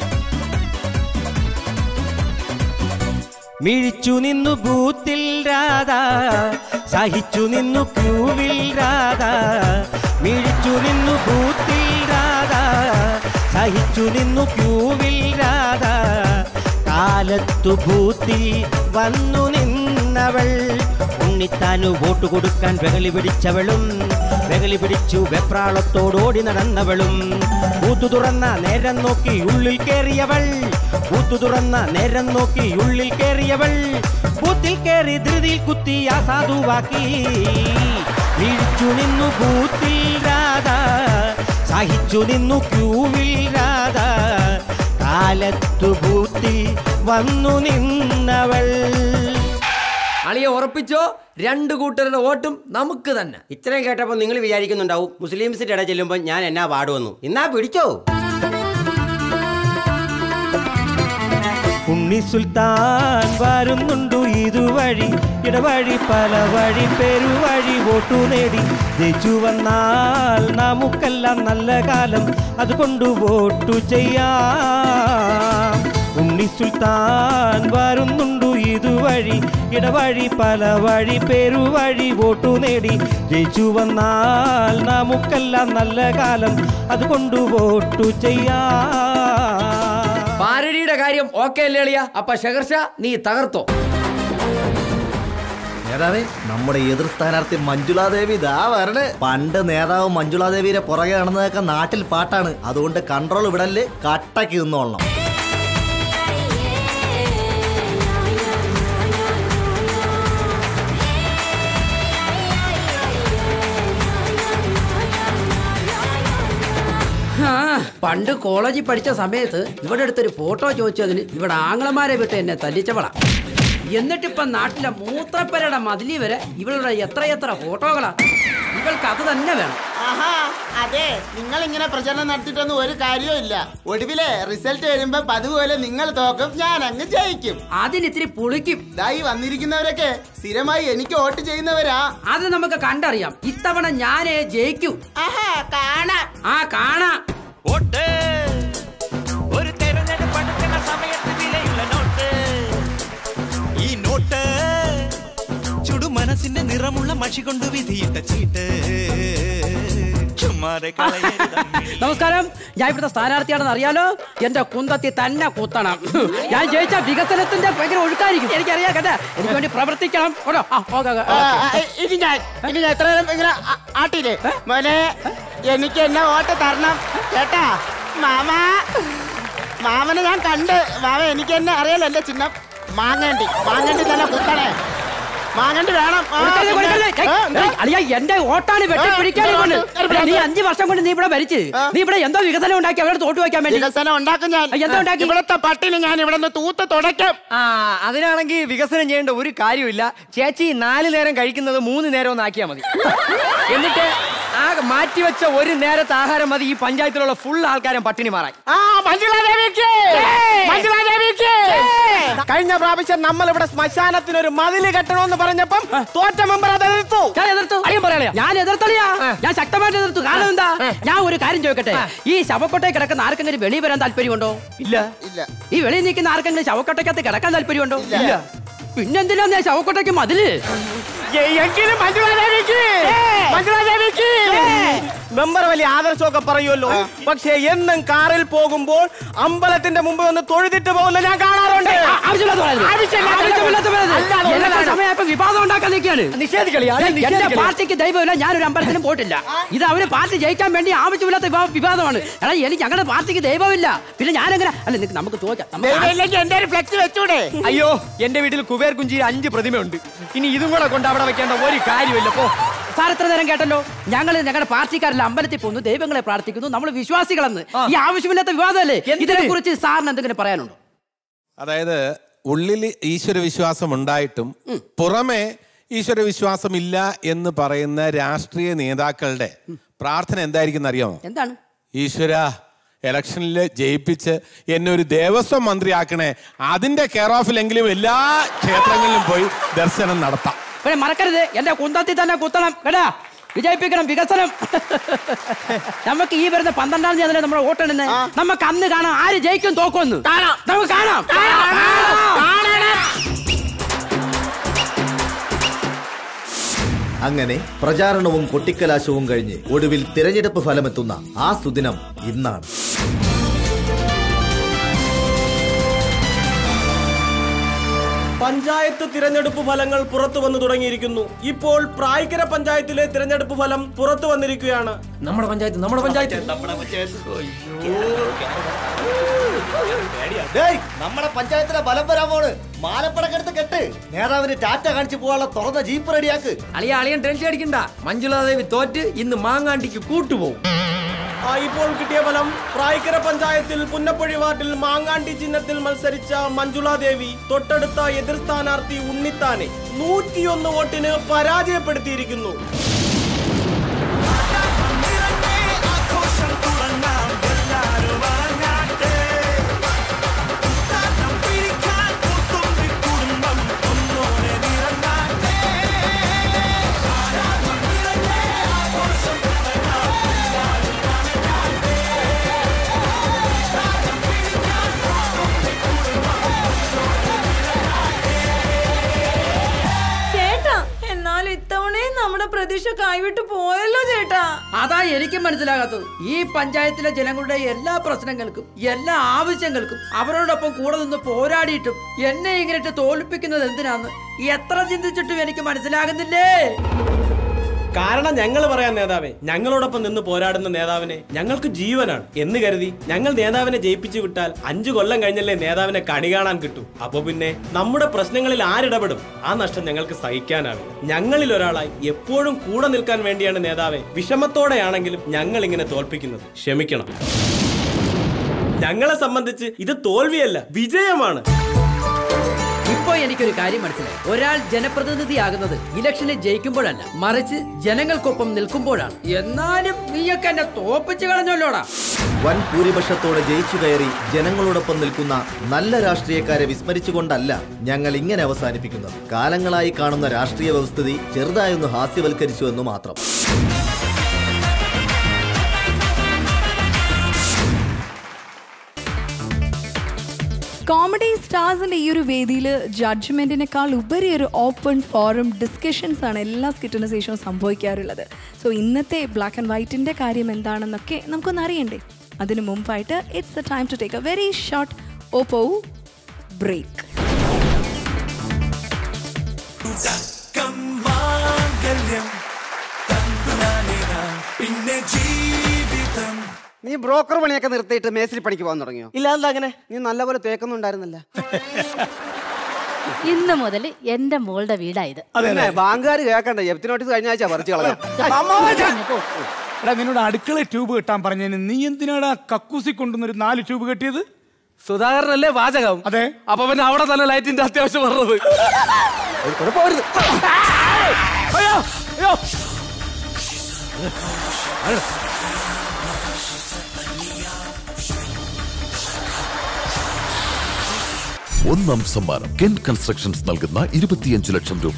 [SPEAKER 8] മിഴിച്ചു നിന്നു ബൂത്തിൽ രാധ സഹിച്ചു നിന്നു ക്യൂവിൽ രാധ മിഴിച്ചു നിന്നു ബൂത്തിൽ രാധ സഹിച്ചു നിന്നു ക്യൂവിൽ രാധ കാലത്തു ബൂത്തിൽ വന്നു നിന്നവൾ ഉണ്ണിത്താനു വോട്ട് കൊടുക്കാൻ വെകളി പിടിച്ചവളും വെകളി പിടിച്ചു വെപ്രാളത്തോടോടി നടന്നവളും ബൂത്തു തുറന്ന നേരം നോക്കി ഉള്ളിൽ കേറിയവൾ ബൂത്തു തുറന്ന നേരം നോക്കി ഉള്ളിൽ കേറിയവൾ ബൂത്തിൽ കേറി ധൃതിയിൽ കുത്തി ആ സാധുവാക്കി വീഴ്ച്ചു നിന്നു ബൂത്തിൽ രാധ സഹിച്ചു നിന്നു ക്യൂവിൽ രാധ കാലത്തു ബൂത്തിൽ വന്നു നിന്നവൾ
[SPEAKER 9] അളിയെ ഉറപ്പിച്ചോ രണ്ട് കൂട്ടരുടെ വോട്ടും നമുക്ക് തന്നെ
[SPEAKER 17] ഇത്രയും കേട്ടപ്പോൾ നിങ്ങൾ വിചാരിക്കുന്നുണ്ടാവും മുസ്ലിംസിന്റെ ഇടയിൽ ചെല്ലുമ്പോൾ ഞാൻ എന്നാ പാടുവന്നു എന്നാ പിടിച്ചോ
[SPEAKER 8] ഉണ്ണി സുൽത്താൻ വരുന്നുണ്ടു ഇതുവഴി ഇടവഴി പല വഴി പെരുവഴി വോട്ടു നേടി ജയിച്ചു വന്നാൽ നമുക്കെല്ലാം നല്ല കാലം അതുകൊണ്ട് വോട്ടു ചെയ്യാം ഉണ്ണി സുൽത്താൻ വരുന്നുണ്ടു ഇതുവഴി ഇടവഴി പല വഴി പെരുവഴി വോട്ടു നേടി ജയിച്ചു വന്നാൽ നമുക്കെല്ലാം നല്ല കാലം അതുകൊണ്ട് വോട്ടു ചെയ്യാം
[SPEAKER 9] പാരടിയുടെ കാര്യം ഓക്കെ അല്ലേ അളിയ അപ്പൊ ഷെഹർഷ നീ തകർത്തോ
[SPEAKER 15] നേതാവേ നമ്മുടെ എതിർ സ്ഥാനാർത്ഥി മഞ്ജുളാദേവി ഇതാ വരണേ പണ്ട് നേതാവ് മഞ്ജുളാദേവിയുടെ പുറകെ നടന്നതൊക്കെ നാട്ടിൽ പാട്ടാണ് അതുകൊണ്ട് കൺട്രോൾ വിടല് കട്ടക്ക് നിന്നോളണം
[SPEAKER 12] ആ, പണ്ട് കോളേജിൽ പഠിച്ച സമയത്ത് ഇവിടെ അടുത്തൊരു ഫോട്ടോ ചോദിച്ചതിന് ഇവിടെ ആങ്ങളമാരെ വിട്ട് എന്നെ തല്ലിച്ചവളാ എന്നിട്ടിപ്പൊ നാട്ടിലെ മൂത്രപ്പരയുടെ മതിലി വരെ ഇവളുടെ എത്രയെത്ര ഫോട്ടോകളാ ഇവൾക്ക് അത് തന്നെ വേണം
[SPEAKER 13] ആഹാ അതെ നിങ്ങൾ ഇങ്ങനെ പ്രചരണം നടത്തിയിട്ടൊന്നും ഒരു കാര്യവും ഇല്ല ഒടുവിലെ റിസൾട്ട് വരുമ്പോ പതിവ് പോലെ നിങ്ങൾ തോക്കും ഞാൻ അങ്ങ് ജയിക്കും
[SPEAKER 12] അതിനിത്തിരി പുളിക്കും
[SPEAKER 13] ഇതായി വന്നിരിക്കുന്നവരൊക്കെ സ്ഥിരമായി എനിക്ക് വോട്ട് ചെയ്യുന്നവരാ
[SPEAKER 12] അത് നമുക്ക് കണ്ടറിയാം ഇത്തവണ ഞാനേ ജയിക്കൂ
[SPEAKER 13] ആഹാ കാണാം
[SPEAKER 12] ആ കാണാം
[SPEAKER 18] വോട്ട് ഒരു തെരഞ്ഞെടുപ്പ് അടുക്കുന്ന സമയത്ത് വിലയുള്ള നോട്ട് ഈ നോട്ട് ചുടു മനസ്സിന്റെ നിറമുള്ള മഷി കൊണ്ട് വിധിയിട്ട ചീട്ട് ചുമ്മാതെ കളയരുത്
[SPEAKER 12] നമസ്കാരം ഞാൻ ഇവിടുത്തെ സ്ഥാനാർത്ഥിയാണെന്ന് അറിയാലോ എന്റെ കുന്തത്തി തന്നെ കുത്തണം ഞാൻ ജയിച്ച വികസനത്തിന്റെ ഭയങ്കര ഒഴുക്കായിരിക്കും എനിക്കറിയാം കേട്ടാ എനിക്ക് വേണ്ടി പ്രവർത്തിക്കണം കേട്ടോ ആ, ഓക്കെ, ഓക്കെ,
[SPEAKER 13] ആ,
[SPEAKER 12] ഓക്കെ.
[SPEAKER 13] ആ, ഇനി ഞാൻ ഇനി ഞാൻ എത്ര നേരം ഇങ്ങനെ ആ- ആട്ടിയില്ലേ മോനെ എനിക്ക് എന്നെ വോട്ട് തരണം കേട്ടാ മാമ മാമനെ ഞാൻ കണ്ട് മാമ എനിക്ക് എന്നെ അറിയാലോ എന്റെ ചിഹ്നം മാങ്ങണ്ടി മാങ്ങണ്ടി തന്നെ കുത്തണേ മാങ്ങണ്ടി വേണം ആ,
[SPEAKER 12] കൊടുക്കരുത്,
[SPEAKER 13] പിന്നെ-
[SPEAKER 12] കൊടുക്കരുത്. ഏയ്,
[SPEAKER 13] ആ,
[SPEAKER 12] ഏയ്, അളിയാ എന്റെ ഓട്ടാണ് വെട്ടി
[SPEAKER 13] ആ,
[SPEAKER 12] പിടിക്കാൻ
[SPEAKER 13] ആ,
[SPEAKER 12] കൊണ്ട്
[SPEAKER 13] ആ,
[SPEAKER 12] നീ അഞ്ചു വർഷം കൊണ്ട് നീ ഇവിടെ ഭരിച്ച് നീ ഇവിടെ എന്തോ വികസനം ഉണ്ടാക്കി അവരുടെ തോട്ട് വെക്കാൻ വേണ്ടി
[SPEAKER 13] വികസനം ഉണ്ടാക്കും ഞാൻ
[SPEAKER 12] എന്തോ ഉണ്ടാക്കി
[SPEAKER 13] ഇവിടുത്തെ പട്ടിണി ഞാൻ ഇവിടെ നിന്ന് തൂത്ത് തുടയ്ക്കും
[SPEAKER 19] ആ അതിനാണെങ്കിൽ വികസനം ചെയ്യേണ്ട ഒരു കാര്യമില്ല ചേച്ചി നാല് നേരം കഴിക്കുന്നത് മൂന്ന് നേരം ഒന്ന് ആക്കിയാൽ മതി എന്നിട്ട്
[SPEAKER 9] ആകെ മാറ്റിവെച്ച ഒരു നേരത്തെ ആഹാരം മതി ഈ പഞ്ചായത്തിലുള്ള ഫുൾ ആൾക്കാരും പട്ടിണി മാറാൻ
[SPEAKER 13] ആ മഞ്ജുള ദേവിക്ക് മഞ്ജുള ദേവിക്ക് കഴിഞ്ഞ പ്രാവശ്യം നമ്മൾ ഇവിടെ ശ്മശാനത്തിന് ഒരു മതില് കെട്ടണമെന്ന് പറഞ്ഞപ്പം തോറ്റ മെമ്പർ അത് എതിർത്തു
[SPEAKER 12] ഞാൻ എതിർത്തു ഞാൻ എതിർത്തളിയാ ഞാൻ ശക്തമായിട്ട് എതിർത്തു കാരണം എന്താ ഞാൻ ഒരു കാര്യം ചോദിക്കട്ടെ ഈ ശവക്കൊട്ടയിൽ കിടക്കുന്ന ആർക്കെങ്കിലും വെളിയിൽ വരാൻ താല്പര്യമുണ്ടോ ഇല്ല
[SPEAKER 13] ഇല്ല
[SPEAKER 12] ഈ വെളിയിൽ നിൽക്കുന്ന ആർക്കെങ്കിലും ശവക്കൊട്ടയ്ക്കകത്ത് കിടക്കാൻ താല്പര്യമുണ്ടോ ഇല്ല പിന്നെന്തിനാ ഞാൻ ശവക്കൊട്ടയ്ക്ക് മതില്
[SPEAKER 13] എങ്കിലും മഞ്ജുള ദേവിക്ക് മഞ്ജുള ദേവിക്ക് മെമ്പർ വലിയ ആദർശമൊക്കെ പറയുമല്ലോ പക്ഷേ എന്നും കാറിൽ പോകുമ്പോൾ അമ്പലത്തിന്റെ മുമ്പ് വന്ന് തൊഴുതിട്ട് പോകുന്ന ഞാൻ കാണാറുണ്ട്
[SPEAKER 12] ആവശ്യമില്ലാത്ത പറയരുത്.
[SPEAKER 13] ആവശ്യമില്ലാത്ത
[SPEAKER 12] ആവശ്യമില്ലാത്ത പറയരുത്.
[SPEAKER 13] അല്ലാതെ
[SPEAKER 12] ഇലക്ഷൻ
[SPEAKER 13] ഒന്നല്ല.
[SPEAKER 12] സമയമായപ്പോ വിവാദം ഉണ്ടാക്കാൻ നിൽക്കുകയാണ്
[SPEAKER 9] നിഷേധിക്കളി അത്
[SPEAKER 12] എന്റെ
[SPEAKER 9] നിഷേധിക്കളി.
[SPEAKER 12] പാർട്ടിക്ക് ദൈവമില്ല ഞാനൊരു അമ്പലത്തിലും പോയിട്ടില്ല ഇത് അവര് പാർട്ടി ജയിക്കാൻ വേണ്ടി ആവശ്യമില്ലാത്ത വിവാ- വിവാദമാണ് എടാ എനിക്ക് ഞങ്ങളുടെ പാർട്ടിക്ക് ദൈവമില്ല പിന്നെ ഞാനെങ്ങനെ അല്ല നിനക്ക് നമുക്ക് തോക്കാം നമുക്ക്
[SPEAKER 13] ദൈവമില്ലെങ്കിൽ എന്റെ ഒരു ഫ്ലെക്സ് വെച്ചൂടെ
[SPEAKER 9] അയ്യോ എന്റെ വീട്ടിൽ കുബേർ കുഞ്ചിയിൽ അഞ്ച് പ്രതിമയുണ്ട് ഇനി ഇതും കൂടെ കൊണ്ട് അവിടെ വെക്കേണ്ട ഒരു കാര്യമില്ല പോ
[SPEAKER 12] സാർ എത്ര നേരം കേട്ടല്ലോ ഞങ്ങൾ ഞങ്ങളുടെ പാർട്ടിക്കാരിൽ അമ്പലത്തിൽ പോകുന്നു ദൈവങ്ങളെ പ്രാർത്ഥിക്കുന്നു നമ്മൾ വിശ്വാസികളെന്ന് ഈ ആവശ്യമില്ലാത്ത വിവാദമല്ലേ ഇതിനെ കുറിച്ച് സാറിന് എന്തെങ്കിലും പറയാനുണ്ടോ
[SPEAKER 3] അതായത് ഉള്ളിൽ ഈശ്വര വിശ്വാസം ഉണ്ടായിട്ടും പുറമെ ഈശ്വര വിശ്വാസം ഇല്ല എന്ന് പറയുന്ന രാഷ്ട്രീയ നേതാക്കളുടെ പ്രാർത്ഥന എന്തായിരിക്കും അറിയാമോ
[SPEAKER 12] എന്താണ്
[SPEAKER 3] ഈശ്വര ഇലക്ഷനിൽ ജയിപ്പിച്ച് എന്നെ ഒരു ദേവസ്വം മന്ത്രിയാക്കണേ അതിന്റെ കെയർ ഓഫിലെങ്കിലും എല്ലാ ക്ഷേത്രങ്ങളിലും പോയി ദർശനം നടത്താം
[SPEAKER 12] പിന്നെ മറക്കരുത് എന്റെ കുന്തത്തിൽ തന്നെ കുത്തണം കേട്ടാ വിജയിപ്പിക്കണം വികസനം നമുക്ക് ഈ വരുന്ന പന്ത്രണ്ടാം തീയതി അതിലെ നമ്മുടെ വോട്ടെണ്ണുന്നത് നമുക്ക് അന്ന് കാണാം ആര് ജയിക്കും തോക്കുമെന്ന് നമുക്ക് കാണാം
[SPEAKER 15] അങ്ങനെ പ്രചാരണവും കൊട്ടിക്കലാശവും കഴിഞ്ഞ് ഒടുവിൽ തിരഞ്ഞെടുപ്പ് ഫലമെത്തുന്ന ആ സുദിനം ഇന്നാണ്
[SPEAKER 20] പഞ്ചായത്ത് തിരഞ്ഞെടുപ്പ് ഫലങ്ങൾ പുറത്തു വന്നു തുടങ്ങിയിരിക്കുന്നു ഇപ്പോൾ പ്രായിക്കര പഞ്ചായത്തിലെ തിരഞ്ഞെടുപ്പ് ഫലം പുറത്തു വന്നിരിക്കുകയാണ്
[SPEAKER 9] നമ്മുടെ പഞ്ചായത്ത് നമ്മുടെ പഞ്ചായത്ത്
[SPEAKER 15] ഡേയ് നമ്മുടെ പഞ്ചായത്തിലെ ബലം വരാൻ പോണ് മാലപ്പടക്കെടുത്ത് കെട്ട് നേതാവിന് ടാറ്റ കാണിച്ചു പോകാനുള്ള തുറന്ന ജീപ്പ് റെഡിയാക്ക്
[SPEAKER 9] അളിയ അളിയൻ ടെൻഷൻ അടിക്കണ്ട മഞ്ജുളാദേവി തോറ്റ് ഇന്ന് മാങ്ങാണ്ടിക്ക് കൂട്ടുപോകും
[SPEAKER 20] ആ, ഇപ്പോൾ കിട്ടിയ ഫലം പ്രായിക്കര പഞ്ചായത്തിൽ പുന്നപ്പൊഴി വാർഡിൽ മാങ്ങാണ്ടി ചിഹ്നത്തിൽ മത്സരിച്ച മഞ്ജുള ദേവി തൊട്ടടുത്ത എതിർ സ്ഥാനാർത്ഥി ഉണ്ണിത്താനെ നൂറ്റിയൊന്ന് വോട്ടിന് പരാജയപ്പെടുത്തിയിരിക്കുന്നു
[SPEAKER 10] ചേട്ടാ എന്നാൽ ഇത്തവണയും നമ്മുടെ പ്രതീക്ഷ കൈവിട്ട് പോയല്ലോ ചേട്ടാ
[SPEAKER 12] അതാ എനിക്കും മനസ്സിലാകാത്തത് ഈ പഞ്ചായത്തിലെ ജനങ്ങളുടെ എല്ലാ പ്രശ്നങ്ങൾക്കും എല്ലാ ആവശ്യങ്ങൾക്കും അവരോടൊപ്പം കൂടെ നിന്ന് പോരാടിയിട്ടും എന്നെ ഇങ്ങനെ തോൽപ്പിക്കുന്നത് എന്തിനാന്ന് എത്ര ചിന്തിച്ചിട്ടും എനിക്ക് മനസ്സിലാകുന്നില്ലേ
[SPEAKER 20] കാരണം ഞങ്ങൾ പറയാൻ നേതാവേ ഞങ്ങളോടൊപ്പം നിന്ന് പോരാടുന്ന നേതാവിനെ ഞങ്ങൾക്ക് ജീവനാണ് എന്ന് കരുതി ഞങ്ങൾ നേതാവിനെ ജയിപ്പിച്ചു വിട്ടാൽ അഞ്ചു കൊല്ലം കഴിഞ്ഞല്ലേ നേതാവിനെ കണി കാണാൻ കിട്ടും അപ്പൊ പിന്നെ നമ്മുടെ പ്രശ്നങ്ങളിൽ ആരിടപെടും ആ നഷ്ടം ഞങ്ങൾക്ക് സഹിക്കാനാവില്ല ഞങ്ങളിൽ ഒരാളായി എപ്പോഴും കൂടെ നിൽക്കാൻ വേണ്ടിയാണ് നേതാവെ വിഷമത്തോടെയാണെങ്കിലും ഞങ്ങൾ ഇങ്ങനെ തോൽപ്പിക്കുന്നത് ക്ഷമിക്കണം ഞങ്ങളെ സംബന്ധിച്ച് ഇത് തോൽവിയല്ല വിജയമാണ്
[SPEAKER 12] ഇപ്പൊ എനിക്കൊരു കാര്യം മനസ്സിലായി ഒരാൾ ജനപ്രതിനിധിയാകുന്നത് ഇലക്ഷനിൽ ജയിക്കുമ്പോഴല്ല മറിച്ച് ജനങ്ങൾക്കൊപ്പം നിൽക്കുമ്പോഴാണ് എന്നാലും നീയൊക്കെ എന്നെ തോപ്പിച്ചു കളഞ്ഞല്ലോടാ
[SPEAKER 15] വൻ ഭൂരിപക്ഷത്തോടെ ജയിച്ചു കയറി ജനങ്ങളോടൊപ്പം നിൽക്കുന്ന നല്ല രാഷ്ട്രീയക്കാരെ വിസ്മരിച്ചുകൊണ്ടല്ല ഞങ്ങൾ ഇങ്ങനെ അവസാനിപ്പിക്കുന്നത് കാലങ്ങളായി കാണുന്ന രാഷ്ട്രീയ വ്യവസ്ഥിതി ചെറുതായൊന്ന് ഹാസ്യവൽക്കരിച്ചു എന്ന് മാത്രം
[SPEAKER 2] കോമഡി സ്റ്റാർസിന്റെ ഈ ഒരു വേദിയിൽ ജഡ്ജ്മെന്റിനേക്കാൾ ഉപരി ഒരു ഓപ്പൺ ഫോറം ഡിസ്കഷൻസ് ആണ് എല്ലാ സ്കിറ്റിന് ശേഷവും സംഭവിക്കാറുള്ളത് സോ ഇന്നത്തെ ബ്ലാക്ക് ആൻഡ് വൈറ്റിന്റെ കാര്യം എന്താണെന്നൊക്കെ നമുക്കൊന്ന് അറിയണ്ടേ അതിനു മുമ്പായിട്ട് it's a time to take a very short Oppo break
[SPEAKER 1] പിന്നെ ജീവിതം
[SPEAKER 13] നീ ബ്രോക്കർ പണിയൊക്കെ നിർത്തിയിട്ട് മേസിൽ പണിക്ക് പോകാൻ തുടങ്ങിയോ ഇല്ല എന്താ അങ്ങനെ നീ നല്ലപോലെ തേക്കൊന്നുണ്ടായിരുന്നല്ല
[SPEAKER 21] ഇന്ന് മുതൽ എന്റെ മോളുടെ വീടായത്
[SPEAKER 13] അതെ ബാങ്കുകാർ കേൾക്കണ്ട ജപ്തി നോട്ടീസ് കഴിഞ്ഞ ആഴ്ച പറിച്ചു കളയാം
[SPEAKER 11] എടാ നിന്നോട് അടുക്കള ട്യൂബ് കെട്ടാൻ പറഞ്ഞതിന് നീ എന്തിനാടാ കക്കൂസി കൊണ്ടുവന്നൊരു നാല് ട്യൂബ് കെട്ടിയത്
[SPEAKER 13] സുധാകരനല്ലേ വാചകം
[SPEAKER 11] അതെ
[SPEAKER 13] അപ്പൊ പിന്നെ അവിടെ തന്നെ ലൈറ്റിന്റെ അത്യാവശ്യം പറഞ്ഞത് കുഴപ്പമായിരുന്നു അയ്യോ അയ്യോ
[SPEAKER 6] ഒന്നാം സമ്മാനം കെൻ കൺസ്ട്രക്ഷൻസ് നൽകുന്ന ഇരുപത്തിയഞ്ച് ലക്ഷം രൂപ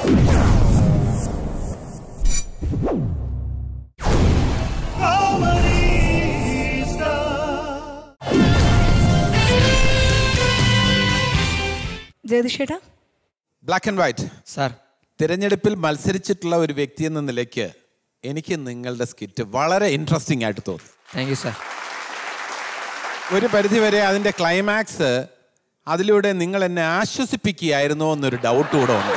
[SPEAKER 2] ജയതിഷേട്ടാ
[SPEAKER 3] ബ്ലാക്ക് ആൻഡ് വൈറ്റ്
[SPEAKER 16] സാർ
[SPEAKER 3] തിരഞ്ഞെടുപ്പിൽ മത്സരിച്ചിട്ടുള്ള ഒരു വ്യക്തി എന്ന നിലയ്ക്ക് എനിക്ക് നിങ്ങളുടെ സ്കിറ്റ് വളരെ ഇൻട്രസ്റ്റിംഗ് ആയിട്ട് തോന്നി
[SPEAKER 16] താങ്ക് യു സാർ
[SPEAKER 3] ഒരു പരിധിവരെ അതിൻ്റെ ക്ലൈമാക്സ് അതിലൂടെ നിങ്ങൾ എന്നെ ആശ്വസിപ്പിക്കുകയായിരുന്നോ എന്നൊരു ഡൗട്ട് കൂടെ ഉണ്ട്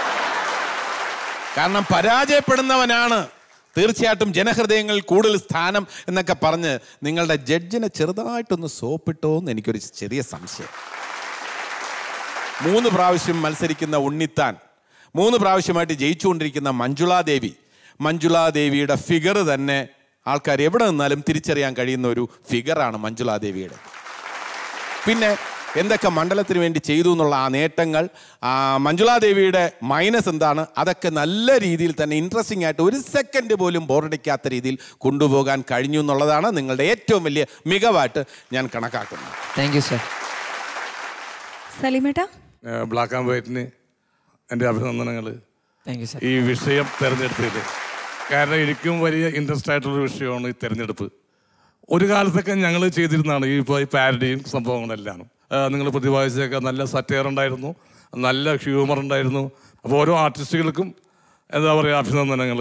[SPEAKER 3] കാരണം പരാജയപ്പെടുന്നവനാണ് തീർച്ചയായിട്ടും ജനഹൃദയങ്ങളിൽ കൂടുതൽ സ്ഥാനം എന്നൊക്കെ പറഞ്ഞ് നിങ്ങളുടെ ജഡ്ജിനെ ചെറുതായിട്ടൊന്ന് സോപ്പിട്ടോ എന്ന് എനിക്കൊരു ചെറിയ സംശയം മൂന്ന് പ്രാവശ്യം മത്സരിക്കുന്ന ഉണ്ണിത്താൻ മൂന്ന് പ്രാവശ്യമായിട്ട് ജയിച്ചുകൊണ്ടിരിക്കുന്ന മഞ്ജുളാ ദേവി മഞ്ജുളാ ദേവിയുടെ ഫിഗർ തന്നെ ആൾക്കാർ എവിടെ നിന്നാലും തിരിച്ചറിയാൻ കഴിയുന്ന ഒരു ഫിഗറാണ് മഞ്ജുളാ ദേവിയുടെ പിന്നെ എന്തൊക്കെ മണ്ഡലത്തിന് വേണ്ടി ചെയ്തു എന്നുള്ള ആ നേട്ടങ്ങൾ ആ മഞ്ജുളാ ദേവിയുടെ മൈനസ് എന്താണ് അതൊക്കെ നല്ല രീതിയിൽ തന്നെ ഇൻട്രസ്റ്റിംഗ് ആയിട്ട് ഒരു സെക്കൻഡ് പോലും ബോറടിക്കാത്ത രീതിയിൽ കൊണ്ടുപോകാൻ കഴിഞ്ഞു എന്നുള്ളതാണ് നിങ്ങളുടെ ഏറ്റവും വലിയ മികവായിട്ട് ഞാൻ കണക്കാക്കുന്നത്
[SPEAKER 16] താങ്ക് യു സാർ
[SPEAKER 2] സലീമേട്ടാ
[SPEAKER 4] ബ്ലാക്ക് ആൻഡ് വൈറ്റിന് എൻ്റെ അഭിനന്ദനങ്ങൾ
[SPEAKER 16] താങ്ക് യു സാർ
[SPEAKER 4] ഈ വിഷയം തിരഞ്ഞെടുത്തതിൽ കാരണം എനിക്കും വലിയ ഇൻട്രസ്റ്റ് ആയിട്ടുള്ള വിഷയമാണ് ഈ തിരഞ്ഞെടുപ്പ് ഒരു കാലത്തൊക്കെ ഞങ്ങൾ ചെയ്തിരുന്നതാണ് ഈ ഇപ്പോൾ ഈ പാരഡിയും സംഭവങ്ങളെല്ലാം നിങ്ങൾ പ്രതിപാദിച്ചൊക്കെ നല്ല സറ്റയർ ഉണ്ടായിരുന്നു നല്ല ഹ്യൂമർ ഉണ്ടായിരുന്നു അപ്പോൾ ഓരോ ആർട്ടിസ്റ്റുകൾക്കും എന്താ പറയുക അഭിനന്ദനങ്ങൾ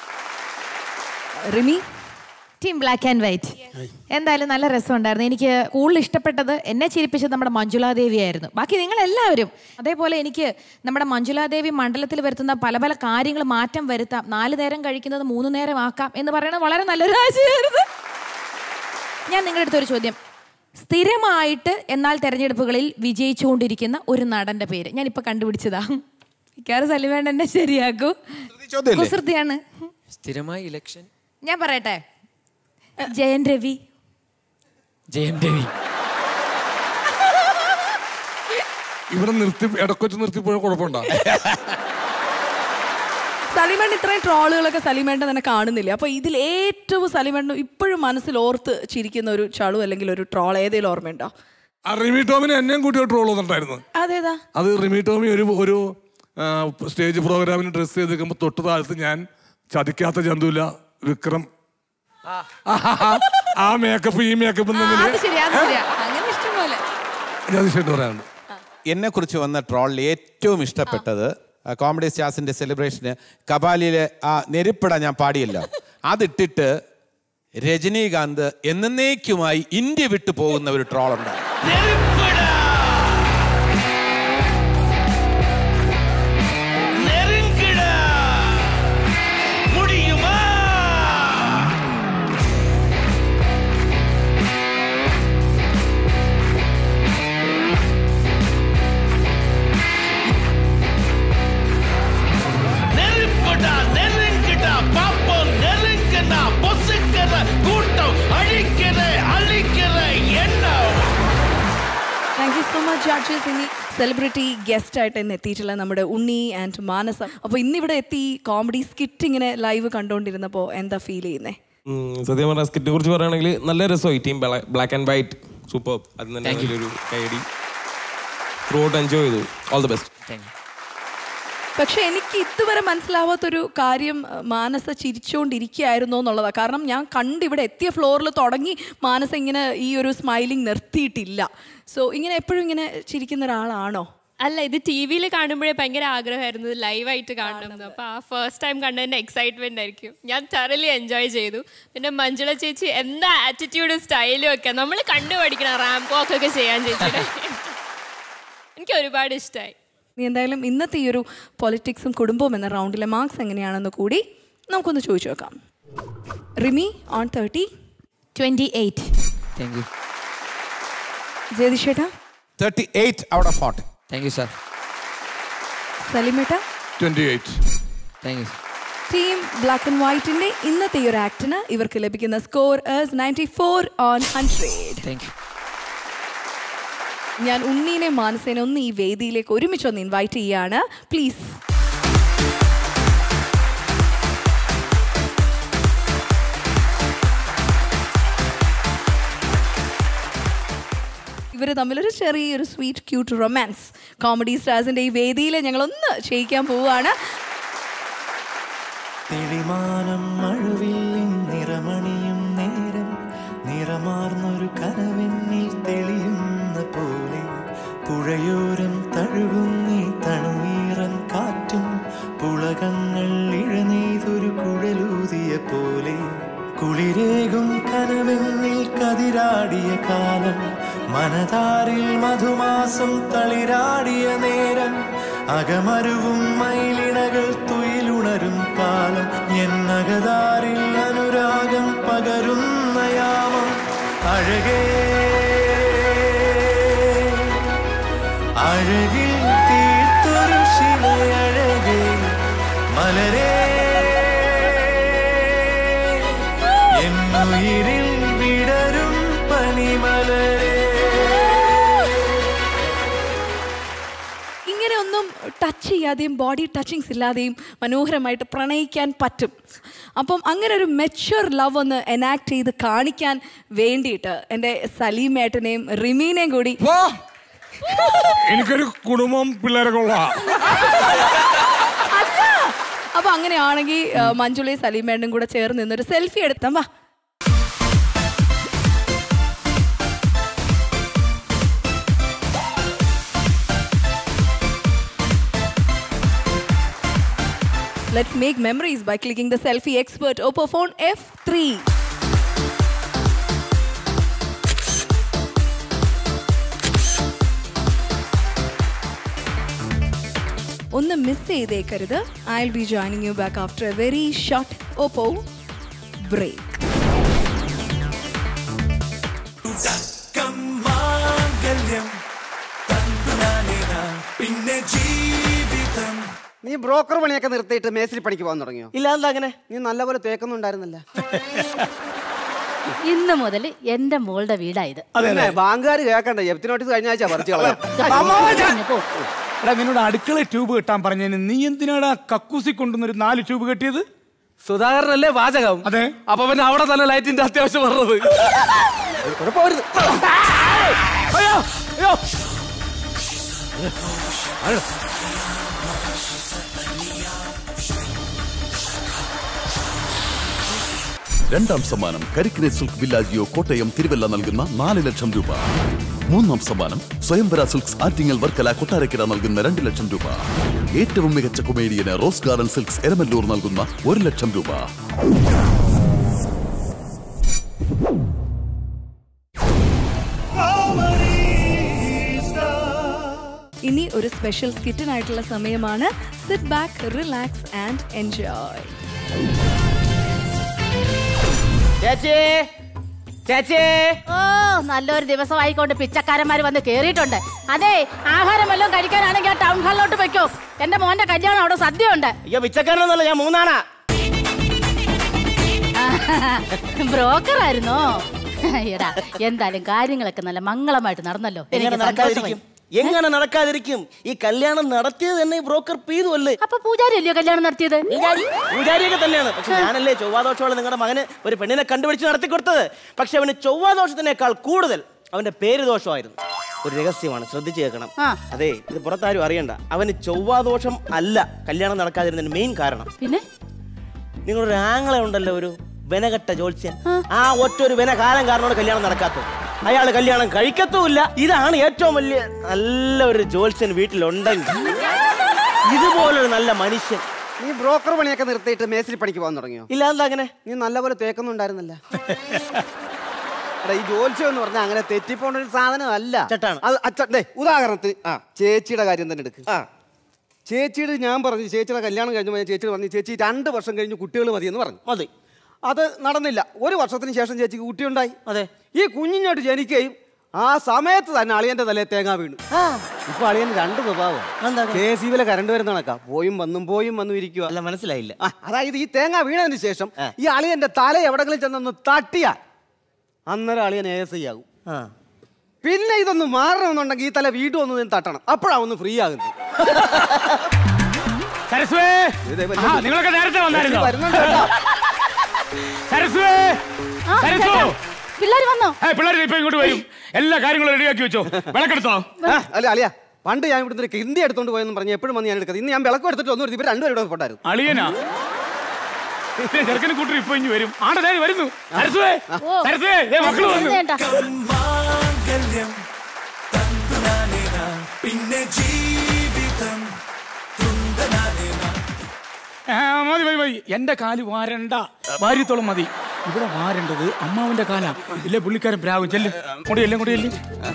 [SPEAKER 2] Rimi
[SPEAKER 5] team black and white എന്തായാലും നല്ല രസമുണ്ടായിരുന്നു എനിക്ക് കൂടുതൽ ഇഷ്ടപ്പെട്ടത് എന്നെ ചിരിപ്പിച്ചത് നമ്മുടെ മഞ്ജുളാദേവി ആയിരുന്നു ബാക്കി നിങ്ങൾ എല്ലാവരും അതേപോലെ എനിക്ക് നമ്മുടെ മഞ്ജുളാദേവി മണ്ഡലത്തിൽ വരുത്തുന്ന പല പല കാര്യങ്ങൾ മാറ്റം വരുത്താം നാല് നേരം കഴിക്കുന്നത് മൂന്ന് നേരം ആക്കാം എന്ന് പറയുന്നത് വളരെ നല്ലൊരു ആശയമായിരുന്നു ഞാൻ നിങ്ങളുടെ അടുത്തൊരു ചോദ്യം സ്ഥിരമായിട്ട് എന്നാൽ തെരഞ്ഞെടുപ്പുകളിൽ വിജയിച്ചുകൊണ്ടിരിക്കുന്ന ഒരു നടന്റെ പേര് ഞാൻ ഇപ്പൊ കണ്ടുപിടിച്ചതാ മിക്കവാറും സലിവേണ്ട എന്നെ ശരിയാക്കൂ
[SPEAKER 3] ചോദ്യമല്ലേ?
[SPEAKER 5] കുസൃതിയാണ്
[SPEAKER 16] സ്ഥിരമായി ഇലക്ഷൻ
[SPEAKER 5] ഞാൻ പറയട്ടെ ജയൻ രവി
[SPEAKER 16] ജയൻ രവി
[SPEAKER 4] ഇവിടെ നിർത്തി ഇടക്കൊച്ച് നിർത്തിപ്പോയ കുഴപ്പമുണ്ടോ
[SPEAKER 2] സലിമേണ്ട ഇത്രയും ട്രോളുകളൊക്കെ സലിമേണ്ട തന്നെ കാണുന്നില്ല അപ്പൊ ഇതിൽ ഏറ്റവും സലിമേണ്ട ഇപ്പോഴും മനസ്സിൽ ഓർത്ത് ചിരിക്കുന്ന ഒരു ചളു അല്ലെങ്കിൽ ഒരു ട്രോൾ ഏതെങ്കിലും ഓർമ്മയുണ്ടോ
[SPEAKER 4] ആ റിമി ടോമിനെ എന്നെയും കൂട്ടി ട്രോൾ വന്നിട്ടുണ്ടായിരുന്നു
[SPEAKER 2] അതേതാ
[SPEAKER 4] അത് റിമി ടോമി ഒരു ഒരു ആ, സ്റ്റേജ് പ്രോഗ്രാമിന് ഡ്രസ്സ് ചെയ്ത് നിൽക്കുമ്പോൾ തൊട്ട് താഴത്ത് ഞാൻ ചതിക്കാത്ത ജന്തുല്ല വിക്രം ആ മേക്കപ്പ് ഈ മേക്കപ്പ്
[SPEAKER 2] അത് ശരിയാ അത് ശരിയാ അങ്ങനെ ഇഷ്ടംപോലെ
[SPEAKER 4] ജതിഷേട്ട് പറയാനുണ്ട്
[SPEAKER 3] എന്നെ കുറിച്ച് വന്ന ട്രോളിൽ ഏറ്റവും ഇഷ്ടപ്പെട്ടത് ആ, കോമഡി സ്റ്റാർസിന്റെ സെലിബ്രേഷന് കപാലിയിലെ ആ നെരിപ്പിട ഞാൻ പാടിയല്ലോ അതിട്ടിട്ട് രജനീകാന്ത് എന്നേക്കുമായി ഇന്ത്യ വിട്ടു പോകുന്ന ഒരു ട്രോൾ ഉണ്ടായി
[SPEAKER 18] நெருங்கிட முடியுமா நெருப்புடா நெருங்கிடா பாப்போம் நெருங்கினா பொசுக்கிற கூட்டம் அழிக்கிற அழிக்கிற எண்ணம்
[SPEAKER 2] thank you so much judges ഇനി സെലിബ്രിറ്റി ഗസ്റ്റ് ആയിട്ട് ഇന്ന് എത്തിയിട്ടുള്ള നമ്മുടെ ഉണ്ണി ആൻഡ് മാനസം അപ്പോൾ ഇന്നിവിടെ എത്തി കോമഡി സ്കിറ്റ് ഇങ്ങനെ ലൈവ് കണ്ടുകൊണ്ടിരുന്നപ്പോൾ എന്താ ഫീൽ ചെയ്യുന്നേ
[SPEAKER 22] ഉം, സത്യം പറഞ്ഞാൽ സ്കിറ്റിനെ കുറിച്ച് പറയുകയാണെങ്കിൽ നല്ല രസമായി team black and white super അത് തന്നെ വലിയൊരു കൈഡി ത്രൂ ഔട്ട് എൻജോയ് ചെയ്തു ഓൾ ദി ബെസ്റ്റ്
[SPEAKER 2] പക്ഷെ എനിക്ക് ഇതുവരെ മനസ്സിലാവാത്തൊരു കാര്യം അഹ്, മാനസ ചിരിച്ചുകൊണ്ടിരിക്കുകയായിരുന്നോ എന്നുള്ളതാണ് കാരണം ഞാൻ കണ്ട് ഇവിടെ എത്തിയ ഫ്ലോറിൽ തുടങ്ങി മാനസ ഇങ്ങനെ ഈ ഒരു സ്മൈലിംഗ് നിർത്തിയിട്ടില്ല സോ ഇങ്ങനെ എപ്പോഴും ഇങ്ങനെ ചിരിക്കുന്ന ഒരാളാണോ
[SPEAKER 7] അല്ല ഇത് ടി വിയിൽ കാണുമ്പോഴേ ഭയങ്കര ആഗ്രഹമായിരുന്നു ലൈവായിട്ട് കാണണം അപ്പൊ ആ ഫസ്റ്റ് ടൈം കണ്ടതിന്റെ എക്സൈറ്റ്മെന്റ് ആയിരിക്കും ഞാൻ തറലി എൻജോയ് ചെയ്തു പിന്നെ മഞ്ജുള ചേച്ചി എന്താ ആറ്റിറ്റ്യൂഡും സ്റ്റൈലും ഒക്കെ നമ്മൾ കണ്ടുപഠിക്കണം റാമ്പ് വാക്ക് ഒക്കെ ചെയ്യാൻ ചേച്ചിയുടെ എനിക്ക് ഒരുപാട് ഇഷ്ടമായി
[SPEAKER 2] നീ എന്തായാലും ഇന്നത്തെ ഈ ഒരു പൊളിറ്റിക്സും കുടുംബവും എന്ന റൗണ്ടിലെ മാർക്സ് എങ്ങനെയാണെന്ന് കൂടി നമുക്കൊന്ന് ചോദിച്ചു നോക്കാം Rimi on thirty
[SPEAKER 5] twenty eight
[SPEAKER 16] thank you
[SPEAKER 2] ജയതിഷേട്ടാ
[SPEAKER 3] thirty eight out of forty
[SPEAKER 16] thank you sir
[SPEAKER 2] സലിമേട്ട
[SPEAKER 4] twenty eight
[SPEAKER 16] thank you
[SPEAKER 2] team black and വൈറ്റിന്റെ ഇന്നത്തെ ഈ ഒരു ആക്ടിന് ഇവർക്ക് ലഭിക്കുന്ന score ninety four on hundred
[SPEAKER 16] thank you
[SPEAKER 2] ഞാൻ ഉണ്ണീനെ മാനസേനെ ഒന്ന് ഈ വേദിയിലേക്ക് ഒരുമിച്ച് ഒന്ന് ഇൻവൈറ്റ് ചെയ്യാണ് പ്ലീസ് ഇവർ തമ്മിലൊരു ചെറിയൊരു സ്വീറ്റ് ക്യൂട്ട് റൊമാൻസ് കോമഡി സ്റ്റാർസിന്റെ ഈ വേദിയിൽ ഞങ്ങളൊന്ന് ചെയ്യിക്കാൻ പോവുകയാണ്
[SPEAKER 1] തെളിമാനം മഴവില്ലിൻ നിറമണിയും നേരം നിറമാർന്നൊരു കനവെന്നിൽ തെളിയുന്ന പോലെ പുഴയോരം തഴുകുന്നീ തണുനീറൻ കാറ്റും പുളകങ്ങൾ ഇഴനെയ്തൊരു കുഴലൂതിയ പോലെ കുളിരേകും കനവെന്നിൽ കതിരാടിയ കാലം മനതാരിൽ മധുമാസം തളിരാടിയ നേരം അകമരുവും മയിലിണകൾ തുയിലുണരും കാലം എന്നകതാരിൽ അനുരാഗം പകരുന്ന യാമം അഴകേ അഴകിൽ തീർത്തൊരു ശിലയഴകേ മലരേ എന്നുയിരിൽ വിടരും പനിമലരേ
[SPEAKER 2] ഇങ്ങനെ ഒന്നും ടച്ച് ചെയ്യാതെയും ബോഡി ടച്ചിങ്സ് ഇല്ലാതെയും മനോഹരമായിട്ട് പ്രണയിക്കാൻ പറ്റും അപ്പം അങ്ങനെ ഒരു മെച്ചുവർ ലവ് ഒന്ന് എനാക്ട് ചെയ്ത് കാണിക്കാൻ വേണ്ടിയിട്ട് എൻ്റെ സലീമേട്ടനെയും റിമീനെയും കൂടി
[SPEAKER 4] എനിക്കൊരു കുടുംബം പിള്ളേരൊക്കെ ഉള്ള
[SPEAKER 2] അല്ല അപ്പൊ അങ്ങനെയാണെങ്കിൽ മഞ്ജുളി സലീമേട്ടനും കൂടെ ചേർന്ന് നിന്നൊരു സെൽഫി എടുത്താം വാ Let's make memories by clicking the selfie expert Oppo phone F3. ഒന്ന് മിസ് ചെയ്തേക്കരുത് I will be joining you back after a very short Oppo break
[SPEAKER 1] മാംഗല്യം തന്തുനാനേന പിന്നെ ജീവിതം
[SPEAKER 13] നീ ബ്രോക്കർ പണിയൊക്കെ നിർത്തിയിട്ട് മേസിൽ പണിക്ക് പോകാൻ തുടങ്ങിയോ
[SPEAKER 12] ഇല്ല എന്താ അങ്ങനെ
[SPEAKER 13] നീ നല്ലപോലെ തേക്കൊന്നുണ്ടായിരുന്നല്ല
[SPEAKER 21] ഇന്ന് മുതൽ എന്റെ മോളുടെ വീടായത്
[SPEAKER 13] അതെ ബാങ്കുകാർ കേൾക്കണ്ട ജപ്തി നോട്ടീസ് കഴിഞ്ഞ ആഴ്ച പറിച്ചു കളയാം
[SPEAKER 11] എടാ നിന്നോട് അടുക്കള ട്യൂബ് കെട്ടാൻ പറഞ്ഞതിന് നീ എന്തിനാടാ കക്കൂസി കൊണ്ടുവന്നൊരു നാല് ട്യൂബ് കെട്ടിയത്
[SPEAKER 9] സുധാകരനല്ലേ വാചകം
[SPEAKER 11] അതെ
[SPEAKER 9] അപ്പൊ പിന്നെ അവിടെ തന്നെ ലൈറ്റിന്റെ അത്യാവശ്യം പറഞ്ഞത്
[SPEAKER 13] കുഴപ്പമായിരുന്നു
[SPEAKER 9] അയ്യോ അയ്യോ
[SPEAKER 6] രണ്ടാം സമ്മാനം കരിക്കിനെ സിൽക്ക് വില്ലാജിയോ കോട്ടയം തിരുവല്ല നൽകുന്ന നാല് ലക്ഷം രൂപ മൂന്നാം സമ്മാനം സ്വയംവര സിൽക്സ് ആറ്റിങ്ങൽ വർക്കല കൊട്ടാരക്കര നൽകുന്ന രണ്ട് ലക്ഷം രൂപ ഏറ്റവും മികച്ച കൊമേഡിയന് റോസ് ഗാർഡൻ സിൽക്സ് എരമല്ലൂർ നൽകുന്ന ഒരു ലക്ഷം രൂപ
[SPEAKER 2] ഇനി ഒരു സ്പെഷ്യൽ സ്കിറ്റിനായിട്ടുള്ള സമയമാണ് sit back relax and enjoy
[SPEAKER 21] ചേച്ചി ചേച്ചി ഓ നല്ലൊരു ദിവസമായിക്കൊണ്ട് പിച്ചക്കാരന്മാർ വന്ന് കേറിയിട്ടുണ്ട് അതെ ആഹാരം വല്ലതും കഴിക്കാനാണെങ്കിൽ ആ ടൗൺ ഹാളിലോട്ട് വെക്കോ എന്റെ മോന്റെ കല്യാണം അവിടെ സദ്യ ഉണ്ട്
[SPEAKER 12] അയ്യോ പിച്ചക്കാരനൊന്നല്ല ഞാൻ മൂന്നാണാ
[SPEAKER 21] ബ്രോക്കർ ആയിരുന്നോ എടാ എന്തായാലും കാര്യങ്ങളൊക്കെ നല്ല മംഗളമായിട്ട് നടന്നല്ലോ
[SPEAKER 12] എങ്ങനെ
[SPEAKER 21] എനിക്ക്
[SPEAKER 12] നടക്കാതിരിക്കും
[SPEAKER 21] സന്തോഷമായി.
[SPEAKER 12] എങ്ങനെ നടക്കാതിരിക്കും ഈ കല്യാണം നടത്തിയത് തന്നെ ഈ ബ്രോക്കർ പീതു അല്ലേ
[SPEAKER 21] അപ്പൊ പൂജാരി അല്ലയോ കല്യാണം നടത്തിയത്
[SPEAKER 12] പൂജാരിയൊക്കെ തന്നെയാണ് പക്ഷെ ഞാനല്ലേ ചൊവ്വാദോഷമുള്ള നിങ്ങളുടെ മകന് ഒരു പെണ്ണിനെ കണ്ടുപിടിച്ച് നടത്തി കൊടുത്തത് പക്ഷെ അവന് ചൊവ്വാദോഷത്തിനേക്കാൾ കൂടുതൽ അവന്റെ പേര് ദോഷമായിരുന്നു ഒരു രഹസ്യമാണ് ശ്രദ്ധിച്ചു കേൾക്കണം അതെ ഇത് പുറത്താരും അറിയണ്ട അവന് ചൊവ്വാദോഷം അല്ല കല്യാണം നടക്കാതിരുന്നതിന് മെയിൻ കാരണം
[SPEAKER 21] പിന്നെ
[SPEAKER 12] നിങ്ങളൊരു ആങ്ങളെ ഉണ്ടല്ലോ ഒരു വെനകെട്ട ജോത്സ്യൻ ആ ഒറ്റ ഒരു വെന കാലം കാരണമാണ് കല്യാണം നടക്കാത്തത് അയാൾ കല്യാണം കഴിക്കത്തുമില്ല ഇതാണ് ഏറ്റവും വലിയ നല്ല ഒരു ജോത്സ്യൻ വീട്ടിലുണ്ടെങ്കിൽ ഇതുപോലൊരു നല്ല മനുഷ്യൻ
[SPEAKER 13] നീ ബ്രോക്കർ പണിയൊക്കെ നിർത്തിയിട്ട് മേസിൽ പണിക്ക് പോകാൻ തുടങ്ങിയോ
[SPEAKER 12] ഇല്ല എന്താ അങ്ങനെ
[SPEAKER 13] നീ നല്ലപോലെ തേക്കൊന്നുണ്ടായിരുന്നല്ല എടാ ഈ ജോത്സ്യം എന്ന് പറഞ്ഞാൽ അങ്ങനെ തെറ്റിപ്പോണ്ട ഒരു സാധനം അല്ല
[SPEAKER 12] ചേട്ടാണ്
[SPEAKER 13] അത് അച്ഛൻ ദേ ഉദാഹരണത്തിന് ആ ചേച്ചിയുടെ കാര്യം തന്നെ എടുക്ക് ആ ചേച്ചിയുടെ ഞാൻ പറഞ്ഞു ചേച്ചിയുടെ കല്യാണം കഴിഞ്ഞ ചേച്ചി പറഞ്ഞു ചേച്ചി രണ്ട് വർഷം കഴിഞ്ഞ് കുട്ടികൾ മതി എന്ന് പറഞ്ഞു
[SPEAKER 12] മതി
[SPEAKER 13] അത് നടന്നില്ല ഒരു വർഷത്തിന് ശേഷം ചേച്ചിക്ക് കുട്ടിയുണ്ടായി
[SPEAKER 12] അതെ
[SPEAKER 13] ഈ കുഞ്ഞിഞ്ഞോട്ട് ജനിക്കുകയും ആ സമയത്ത് തന്നെ അളിയന്റെ തലയിൽ തേങ്ങ വീണു ഇപ്പൊ അളിയന് രണ്ട് സ്വഭാവം കെ സി ബിയിലെ കറണ്ട് വരുന്ന കണക്കാ പോയും വന്നും പോയും വന്നും ഇരിക്കുക
[SPEAKER 12] അല്ല മനസ്സിലായില്ല
[SPEAKER 13] അതായത് ഈ തേങ്ങ വീണതിന് ശേഷം ഈ അളിയന്റെ തല എവിടെങ്കിലും ചെന്നൊന്ന് തട്ടിയാൽ അന്നേരം അളിയൻ എ എസ് ഐ ആകും പിന്നെ ഇതൊന്ന് മാറണമെന്നുണ്ടെങ്കിൽ ഈ തല വീണ്ടും ഒന്ന് നിന്ന് തട്ടണം അപ്പോഴാ ഒന്ന് ഫ്രീ ആകുന്നത്
[SPEAKER 11] സരസ്വേ
[SPEAKER 13] ഇതേ വലിയ
[SPEAKER 11] ആ, നിങ്ങളൊക്കെ നേരത്തെ വന്നായിരുന്നോ
[SPEAKER 13] വരുന്നുണ്ട് കേട്ടോ.
[SPEAKER 11] സരസ്വേ
[SPEAKER 21] ആ,
[SPEAKER 11] സരസ്വ
[SPEAKER 21] ചേട്ടാ, പിള്ളേര് വന്നോ
[SPEAKER 11] ഏ പിള്ളേർ ഇപ്പൊ ഇങ്ങോട്ട് വരും എല്ലാ കാര്യങ്ങളും റെഡിയാക്കി വെച്ചോ വിളക്കെടുത്തോ
[SPEAKER 14] അല്ല അളിയ പണ്ട് ഞാൻ ഇവിടുന്ന് ഒരു ഹിന്ദി എടുത്തോണ്ട് പോയെന്ന് പറഞ്ഞ് എപ്പോഴും വന്ന് ഞാൻ എടുക്കുന്നത് ഇന്ന് ഞാൻ വിളക്കും എടുത്തിട്ട് ഒന്നും ഇവർ രണ്ടുപേരും ഇവിടെ പോട്ടായിരുന്നു
[SPEAKER 11] അളിയനാ ചെറുക്കനെ കൂട്ടി ഇപ്പൊ ഇനി വരും ആടെ ദേ വരുന്നു സരസുവേ സരസുവേ ദേ മക്കള് വന്നു
[SPEAKER 1] മാംഗല്യം തന്തുനാനേന പിന്നെ ജീവിതം തുന്തനാനേന
[SPEAKER 11] ആ, മതി മതി മതി എന്റെ കാല് വാരണ്ട വാരിത്തോളം മതി ഇവിടെ വാരേണ്ടത് അമ്മാവിന്റെ കാലാ ഇല്ലേ പുള്ളിക്കാരൻ പ്രാവും ചെല്ല് കൊടിയല്ലേ കൊടിയല്ലേ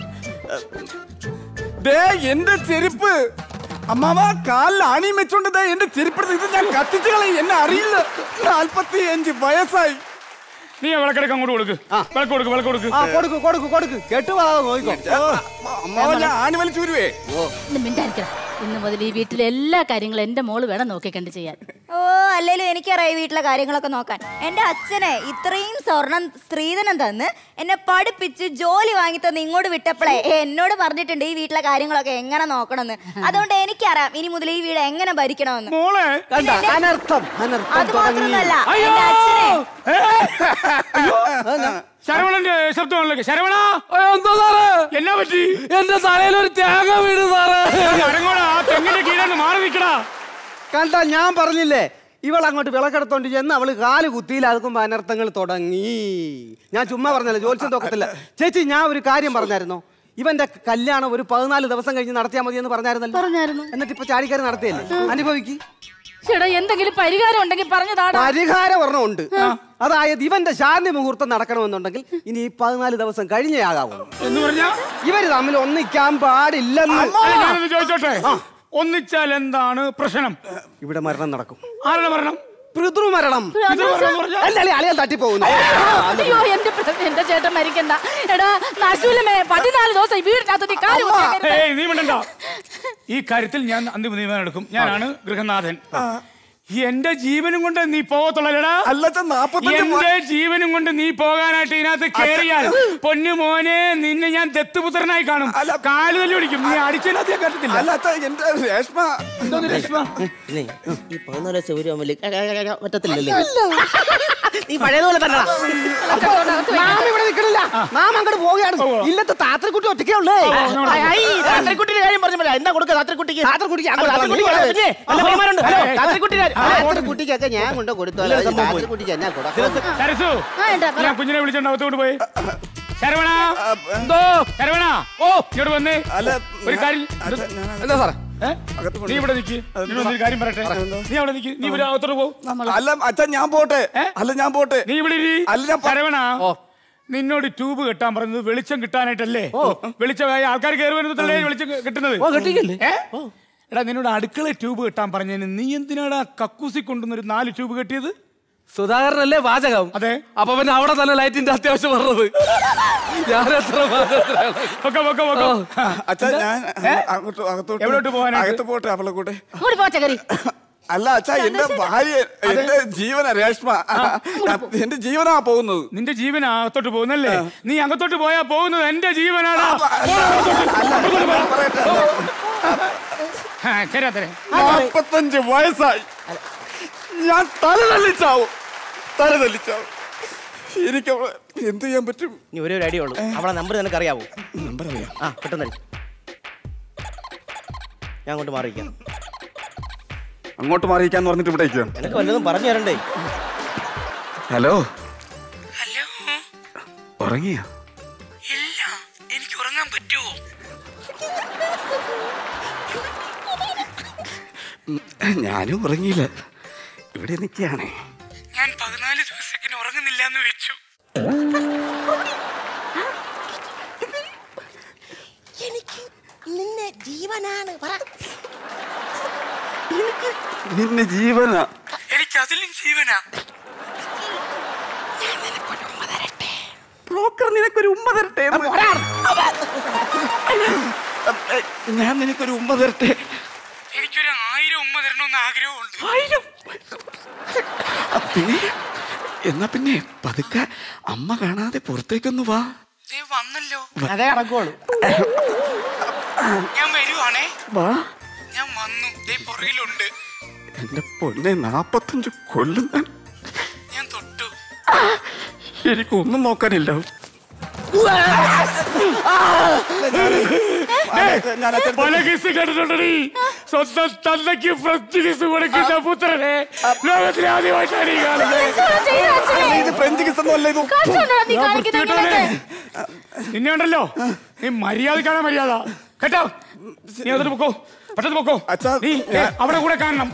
[SPEAKER 17] ദേ എന്റെ ചെരുപ്പ് അമ്മാവ കാലിൽ ആണിയും വെച്ചോണ്ട് ദേ എന്റെ ചെരുപ്പെടുത്ത് ഇത് ഞാൻ കത്തിച്ചു കളയും എന്നെ അറിയില്ല നാൽപ്പത്തി അഞ്ച് വയസ്സായി
[SPEAKER 11] നീ വിളക്കെടുക്കാൻ അങ്ങോട്ട് കൊടുക്ക് വിളക്ക് കൊടുക്ക് വിളക്ക് കൊടുക്ക്
[SPEAKER 14] ആ കൊടുക്കു കൊടുക്കു കൊടുക്കു കെട്ടുപോകാതെ നോക്കിക്കോ
[SPEAKER 17] അമ്മാവ ഞാൻ ആണി വലിച്ചു വരുവേ
[SPEAKER 21] ഇന്ന് മിണ്ടായിരിക്കണം ഇന്ന് മുതൽ ഈ വീട്ടിലെ എല്ലാ കാര്യങ്ങളും എന്റെ മോള് വേണം നോക്കിക്കണ്ട് ചെയ്യാൻ
[SPEAKER 23] ഓ അല്ലേലും എനിക്കറിയാം ഈ വീട്ടിലെ കാര്യങ്ങളൊക്കെ നോക്കാൻ എന്റെ അച്ഛനെ ഇത്രയും സ്വർണം സ്ത്രീധനം തന്ന് എന്നെ പഠിപ്പിച്ച് ജോലി വാങ്ങി തന്ന് ഇങ്ങോട്ട് വിട്ടപ്പോഴേ എന്നോട് പറഞ്ഞിട്ടുണ്ട് ഈ വീട്ടിലെ കാര്യങ്ങളൊക്കെ എങ്ങനെ നോക്കണമെന്ന് അതുകൊണ്ട് എനിക്കറിയാം ഇനി മുതൽ ഈ വീട് എങ്ങനെ ഭരിക്കണമെന്ന്
[SPEAKER 11] മോളെ
[SPEAKER 14] കണ്ട അനർത്ഥം അനർത്ഥം
[SPEAKER 23] അത് മാത്രമൊന്നുമല്ല
[SPEAKER 11] അയ്യോ!
[SPEAKER 23] എന്റെ അച്ഛനെ
[SPEAKER 11] ശരവണന്റെ ശബ്ദമാണല്ലോ ശരവണ
[SPEAKER 17] എന്തോ സാറേ
[SPEAKER 11] എന്നാ പറ്റി
[SPEAKER 17] എന്റെ തലയിൽ ഒരു തേങ്ങ വീട് സാറേ
[SPEAKER 11] അരങ്ങോടാ ആ തെങ്ങിന്റെ കീഴിൽ മാറി നിൽക്കടാ
[SPEAKER 14] കണ്ട ഞാൻ പറഞ്ഞില്ലേ ഇവൾ അങ്ങോട്ട് വിളക്കെടുത്തോണ്ട് ചെന്ന് അവള് കാല് കുത്തിയിൽ അതുക്കുമ്പോ അനർത്ഥങ്ങൾ തുടങ്ങി ഞാൻ ചുമ്മാ പറഞ്ഞല്ലേ ജോത്സ്യം തോക്കത്തില്ല ചേച്ചി ഞാൻ ഒരു കാര്യം പറഞ്ഞായിരുന്നോ ഇവന്റെ കല്യാണം ഒരു പതിനാല് ദിവസം കഴിഞ്ഞ് നടത്തിയാൽ മതി എന്ന് പറഞ്ഞായിരുന്നല്ലോ
[SPEAKER 21] പറഞ്ഞായിരുന്നു
[SPEAKER 14] എന്നിട്ട് ഇപ്പൊ ചാടിക്കാർ നടത്തിയല്ലേ അനുഭവിക്ക്
[SPEAKER 21] ചേട്ടാ എന്തെങ്കിലും പരിഹാരം ഉണ്ടെങ്കിൽ പറഞ്ഞതാടാ
[SPEAKER 14] പരിഹാരം ഒരെണ്ണം ഉണ്ട് അതായത് ഇവന്റെ ശാന്തി മുഹൂർത്തം നടക്കണമെന്നുണ്ടെങ്കിൽ ഇനി ഈ പതിനാല് ദിവസം കഴിഞ്ഞേ ആകാവൂ
[SPEAKER 11] എന്ന് പറഞ്ഞാ
[SPEAKER 14] ഇവര് തമ്മിൽ ഒന്നിക്കാൻ പാടില്ലെന്ന്
[SPEAKER 11] അല്ല, ഞാനൊന്ന് ചോദിച്ചോട്ടെ ഒന്നിച്ചാൽ എന്താണ് പ്രശ്നം
[SPEAKER 14] ഇവിടെ മരണം നടക്കും
[SPEAKER 11] ആരുടെ മരണം
[SPEAKER 14] പിതൃമരണം
[SPEAKER 11] പിതൃമരണം എന്ന് പറഞ്ഞാ?
[SPEAKER 14] അല്ല അല്ലേ അളിയാൻ തട്ടിപ്പോകുന്നു
[SPEAKER 21] അയ്യോ എന്റെ പ്ര- എന്റെ ചേട്ടൻ മരിക്കണ്ട എടാ നശൂലമേ പതിനാല് ദിവസം ഈ വീടിനകത്ത് നീ കാല് കുത്തിയേക്കരുത്.
[SPEAKER 11] ഏയ് നീ മിണ്ടണ്ട ഈ കാര്യത്തിൽ ഞാൻ അന്തിമ തീരുമാനം എടുക്കും ഞാനാണ് ഗൃഹനാഥൻ എന്റെ ജീവനും കൊണ്ട് നീ പോകത്തുള്ളടാ എന്റെ ജീവനും കൊണ്ട് നീ പോകാനായിട്ട് ഇതിനകത്ത് കേറിയാൽ പൊന്നു മോനെ നിന്നെ ഞാൻ ദത്തുപുത്രനായി കാണും കാല് തല്ലി പിടിക്കും നീ അടിച്ചതിനകത്ത് ഞാൻ കണ്ടത്തില്ല
[SPEAKER 17] അല്ലാത്ത എന്റെ രേഷ്മ
[SPEAKER 11] എന്തോന്ന് രേഷ്മ
[SPEAKER 24] ഇല്ലേ, ഈ പതിനാല് വയസ്സ് ഒരു ആവുമ്പോ പറ്റത്തില്ലല്ലേ
[SPEAKER 14] നീ പഴയതുപോലെ തന്നെ നാം ഇവിടെ നിൽക്കണില്ല നാം അങ്ങോട്ട് പോവുകയാണ് ഇല്ലത്തെ താത്രക്കുട്ടി ഒറ്റയ്ക്കേ ഉള്ളേ
[SPEAKER 24] താത്രക്കുട്ടിയുടെ കാര്യം പറഞ്ഞ എന്താ കൊടുക്കുക താത്രക്കുട്ടിക്ക്
[SPEAKER 14] താത്രക്കുട്ടിക്ക്
[SPEAKER 24] അല്ല, താത്രക്കുട്ടിക്ക് പിന്നെ വല്ല പണിമാരുണ്ട്. ഹലോ, താത്രക്കുട്ടിയുടെ കാര്യം- ആ,
[SPEAKER 14] താത്രക്കുട്ടിക്കൊക്കെ ഞാൻ കൊണ്ട് കൊടുത്തോളാം
[SPEAKER 24] ഇല്ല, സംഭവം പോയി.
[SPEAKER 14] താത്രക്കുട്ടിക്ക് എന്നാ കൊടുക്കാം
[SPEAKER 11] സരസു
[SPEAKER 21] ആ, എന്താ, പറ.
[SPEAKER 11] ഞാൻ കുഞ്ഞിനെ വിളിച്ചോണ്ട് അകത്തോട്ട് പോയി ശരവണ എന്തോ ശരവണ ഓ ഇങ്ങോട്ട് വന്നേ ഒരു കാര്യം
[SPEAKER 17] എന്താ സാറേ
[SPEAKER 11] ഏ? നീ ഇവിടെ നിക്ക് നീ വന്നൊരു കാര്യം പറയട്ടെ നീ അവിടെ നിക്ക് നീ ഇവിടെ അകത്തോട്ട് പോ
[SPEAKER 17] അല്ല അച്ഛൻ ഞാൻ പോട്ടെ അല്ല ഞാൻ പോട്ടെ
[SPEAKER 11] നീ ഇവിടെ ഇരി.
[SPEAKER 17] അല്ല ഞാൻ പ-
[SPEAKER 11] ശരവണ നിന്നോട് ട്യൂബ് കെട്ടാൻ പറഞ്ഞത് വെളിച്ചം കിട്ടാനായിട്ടല്ലേ വെളിച്ചമായി ആൾക്കാർ കയറി വരുന്നതല്ലേ വെളിച്ചം കിട്ടുന്നത്
[SPEAKER 24] ഓ, കെട്ടിക്കല്ലേ?
[SPEAKER 11] ഏ? എടാ നിന്നോട് അടുക്കള ട്യൂബ് കെട്ടാൻ പറഞ്ഞതിന് നീ എന്തിനാടാ കക്കൂസി കൊണ്ടുവന്ന ഒരു നാല് ട്യൂബ് കെട്ടിയത്
[SPEAKER 17] സുധാകരനല്ലേ വാചകം
[SPEAKER 11] അതെ
[SPEAKER 17] അപ്പൊ പിന്നെ അവിടെ തന്നെ ലൈറ്റിന്റെ അത്യാവശ്യം പറഞ്ഞത് ഞാൻ എത്ര
[SPEAKER 11] പൊക്കോ, പൊക്കോ, പൊക്കോ.
[SPEAKER 17] അച്ഛാ ഞാൻ അങ്ങോട്ട് അകത്തോട്ട്
[SPEAKER 11] എവിടോട്ട് പോകാനായിട്ട്?
[SPEAKER 17] അകത്ത് പോട്ടെ അവളെ കൂടെ
[SPEAKER 21] ഇങ്ങോട്ട് പോ ചകരി
[SPEAKER 17] അല്ല അച്ഛാ എന്റെ ഭാര്യ എന്റെ ജീവന രേഷ്മ എന്റെ ജീവനാ പോകുന്നത്
[SPEAKER 11] നിന്റെ ജീവൻ അകത്തോട്ട് പോകുന്നല്ലേ നീ അകത്തോട്ട് പോയാ പോകുന്നത് എന്റെ ജീവനാടാ ആ, ശരി അത്രേ
[SPEAKER 17] നാപ്പത്തഞ്ച് വയസ്സായി ഞാൻ തല തല്ലിച്ചാവും തല തല്ലിച്ചാവും എനിക്ക് അവളെ എന്ത് ചെയ്യാൻ പറ്റും
[SPEAKER 24] ഇനി ഒരേ ഒരു ഐഡിയ ഉള്ളൂ അവളെ നമ്പർ നിനക്ക് അറിയാവോ
[SPEAKER 17] നമ്പർ അറിയാം
[SPEAKER 24] ആ പെട്ടെന്ന് അടി. ഞാൻ അങ്ങോട്ട് മാറിയിക്കാം
[SPEAKER 17] അങ്ങോട്ട് മാറിയിക്കാന്ന് പറഞ്ഞിട്ട് ഇവിടെ ഇരിക്കുകയാണ്.
[SPEAKER 24] നിനക്ക് വല്ലതും പറഞ്ഞു തരണ്ടേ
[SPEAKER 17] ഹലോ ഉറങ്ങിയ
[SPEAKER 1] എനിക്ക് ഉറങ്ങാൻ പറ്റുമോ
[SPEAKER 17] ഞാനും ഉറങ്ങിയില്ല ഇവിടെ നിൽക്കുകയാണേ
[SPEAKER 1] ഞാൻ പതിനാല് ദിവസത്തിന് ഉറങ്ങുന്നില്ല എന്ന് വെച്ചു
[SPEAKER 24] എനിക്ക് നിന്നെ ജീവനാണ് പറ
[SPEAKER 17] നിന്നെ ജീവനാ
[SPEAKER 1] എനിക്ക് അതിലും ജീവനാ
[SPEAKER 17] ബ്രോക്കർ നിനക്കൊരു ഉമ്മ തരട്ടെ എന്ന്. ഞാൻ നിനക്കൊരു ഉമ്മ തരട്ടെ
[SPEAKER 1] എനിക്കൊരു ആയിരം ഉമ്മ തരണമെന്ന് ആഗ്രഹമുണ്ട്
[SPEAKER 17] ആയിരം പിന്നെ എന്നാ പിന്നെ പതുക്കെ അമ്മ കാണാതെ പുറത്തേക്കൊന്ന് വാ
[SPEAKER 1] ദേ വന്നല്ലോ
[SPEAKER 24] അതേ അടക്കോളൂ
[SPEAKER 1] ഞാൻ വരുവാണേ
[SPEAKER 17] വാ
[SPEAKER 1] ഞാൻ വന്നു ദേ പുറകിലുണ്ട്
[SPEAKER 17] എന്റെ പൊന്നെ നാപ്പത്തഞ്ച് കൊല്ലും ഞാൻ
[SPEAKER 1] ഞാൻ തൊട്ടു
[SPEAKER 17] എനിക്കൊന്നും നോക്കാനില്ല
[SPEAKER 11] പല കേസ് കേട്ടിട്ടുണ്ടീ സ്വന്തം തന്തയ്ക്ക് ഫ്രഞ്ച് കേസ് കൊടുക്കുന്ന പുത്രനെ ലോകത്തിലെ ആദ്യമായിട്ടാണ് ഈ കാണുന്നത്
[SPEAKER 17] ഇത് ഫ്രഞ്ച് കിസ് ഒന്നും അല്ല ഇത്
[SPEAKER 11] ഞാൻ വൃത്തികെട്ടവനെ. നിന്നെ ഉണ്ടല്ലോ നീ മര്യാദക്കാണ് മര്യാദ കേട്ടോ നീ അതിട്ട് പൊക്കോ പെട്ടെന്ന് പൊക്കോ നീ ഏ, അവിടെ കൂടെ കാണണം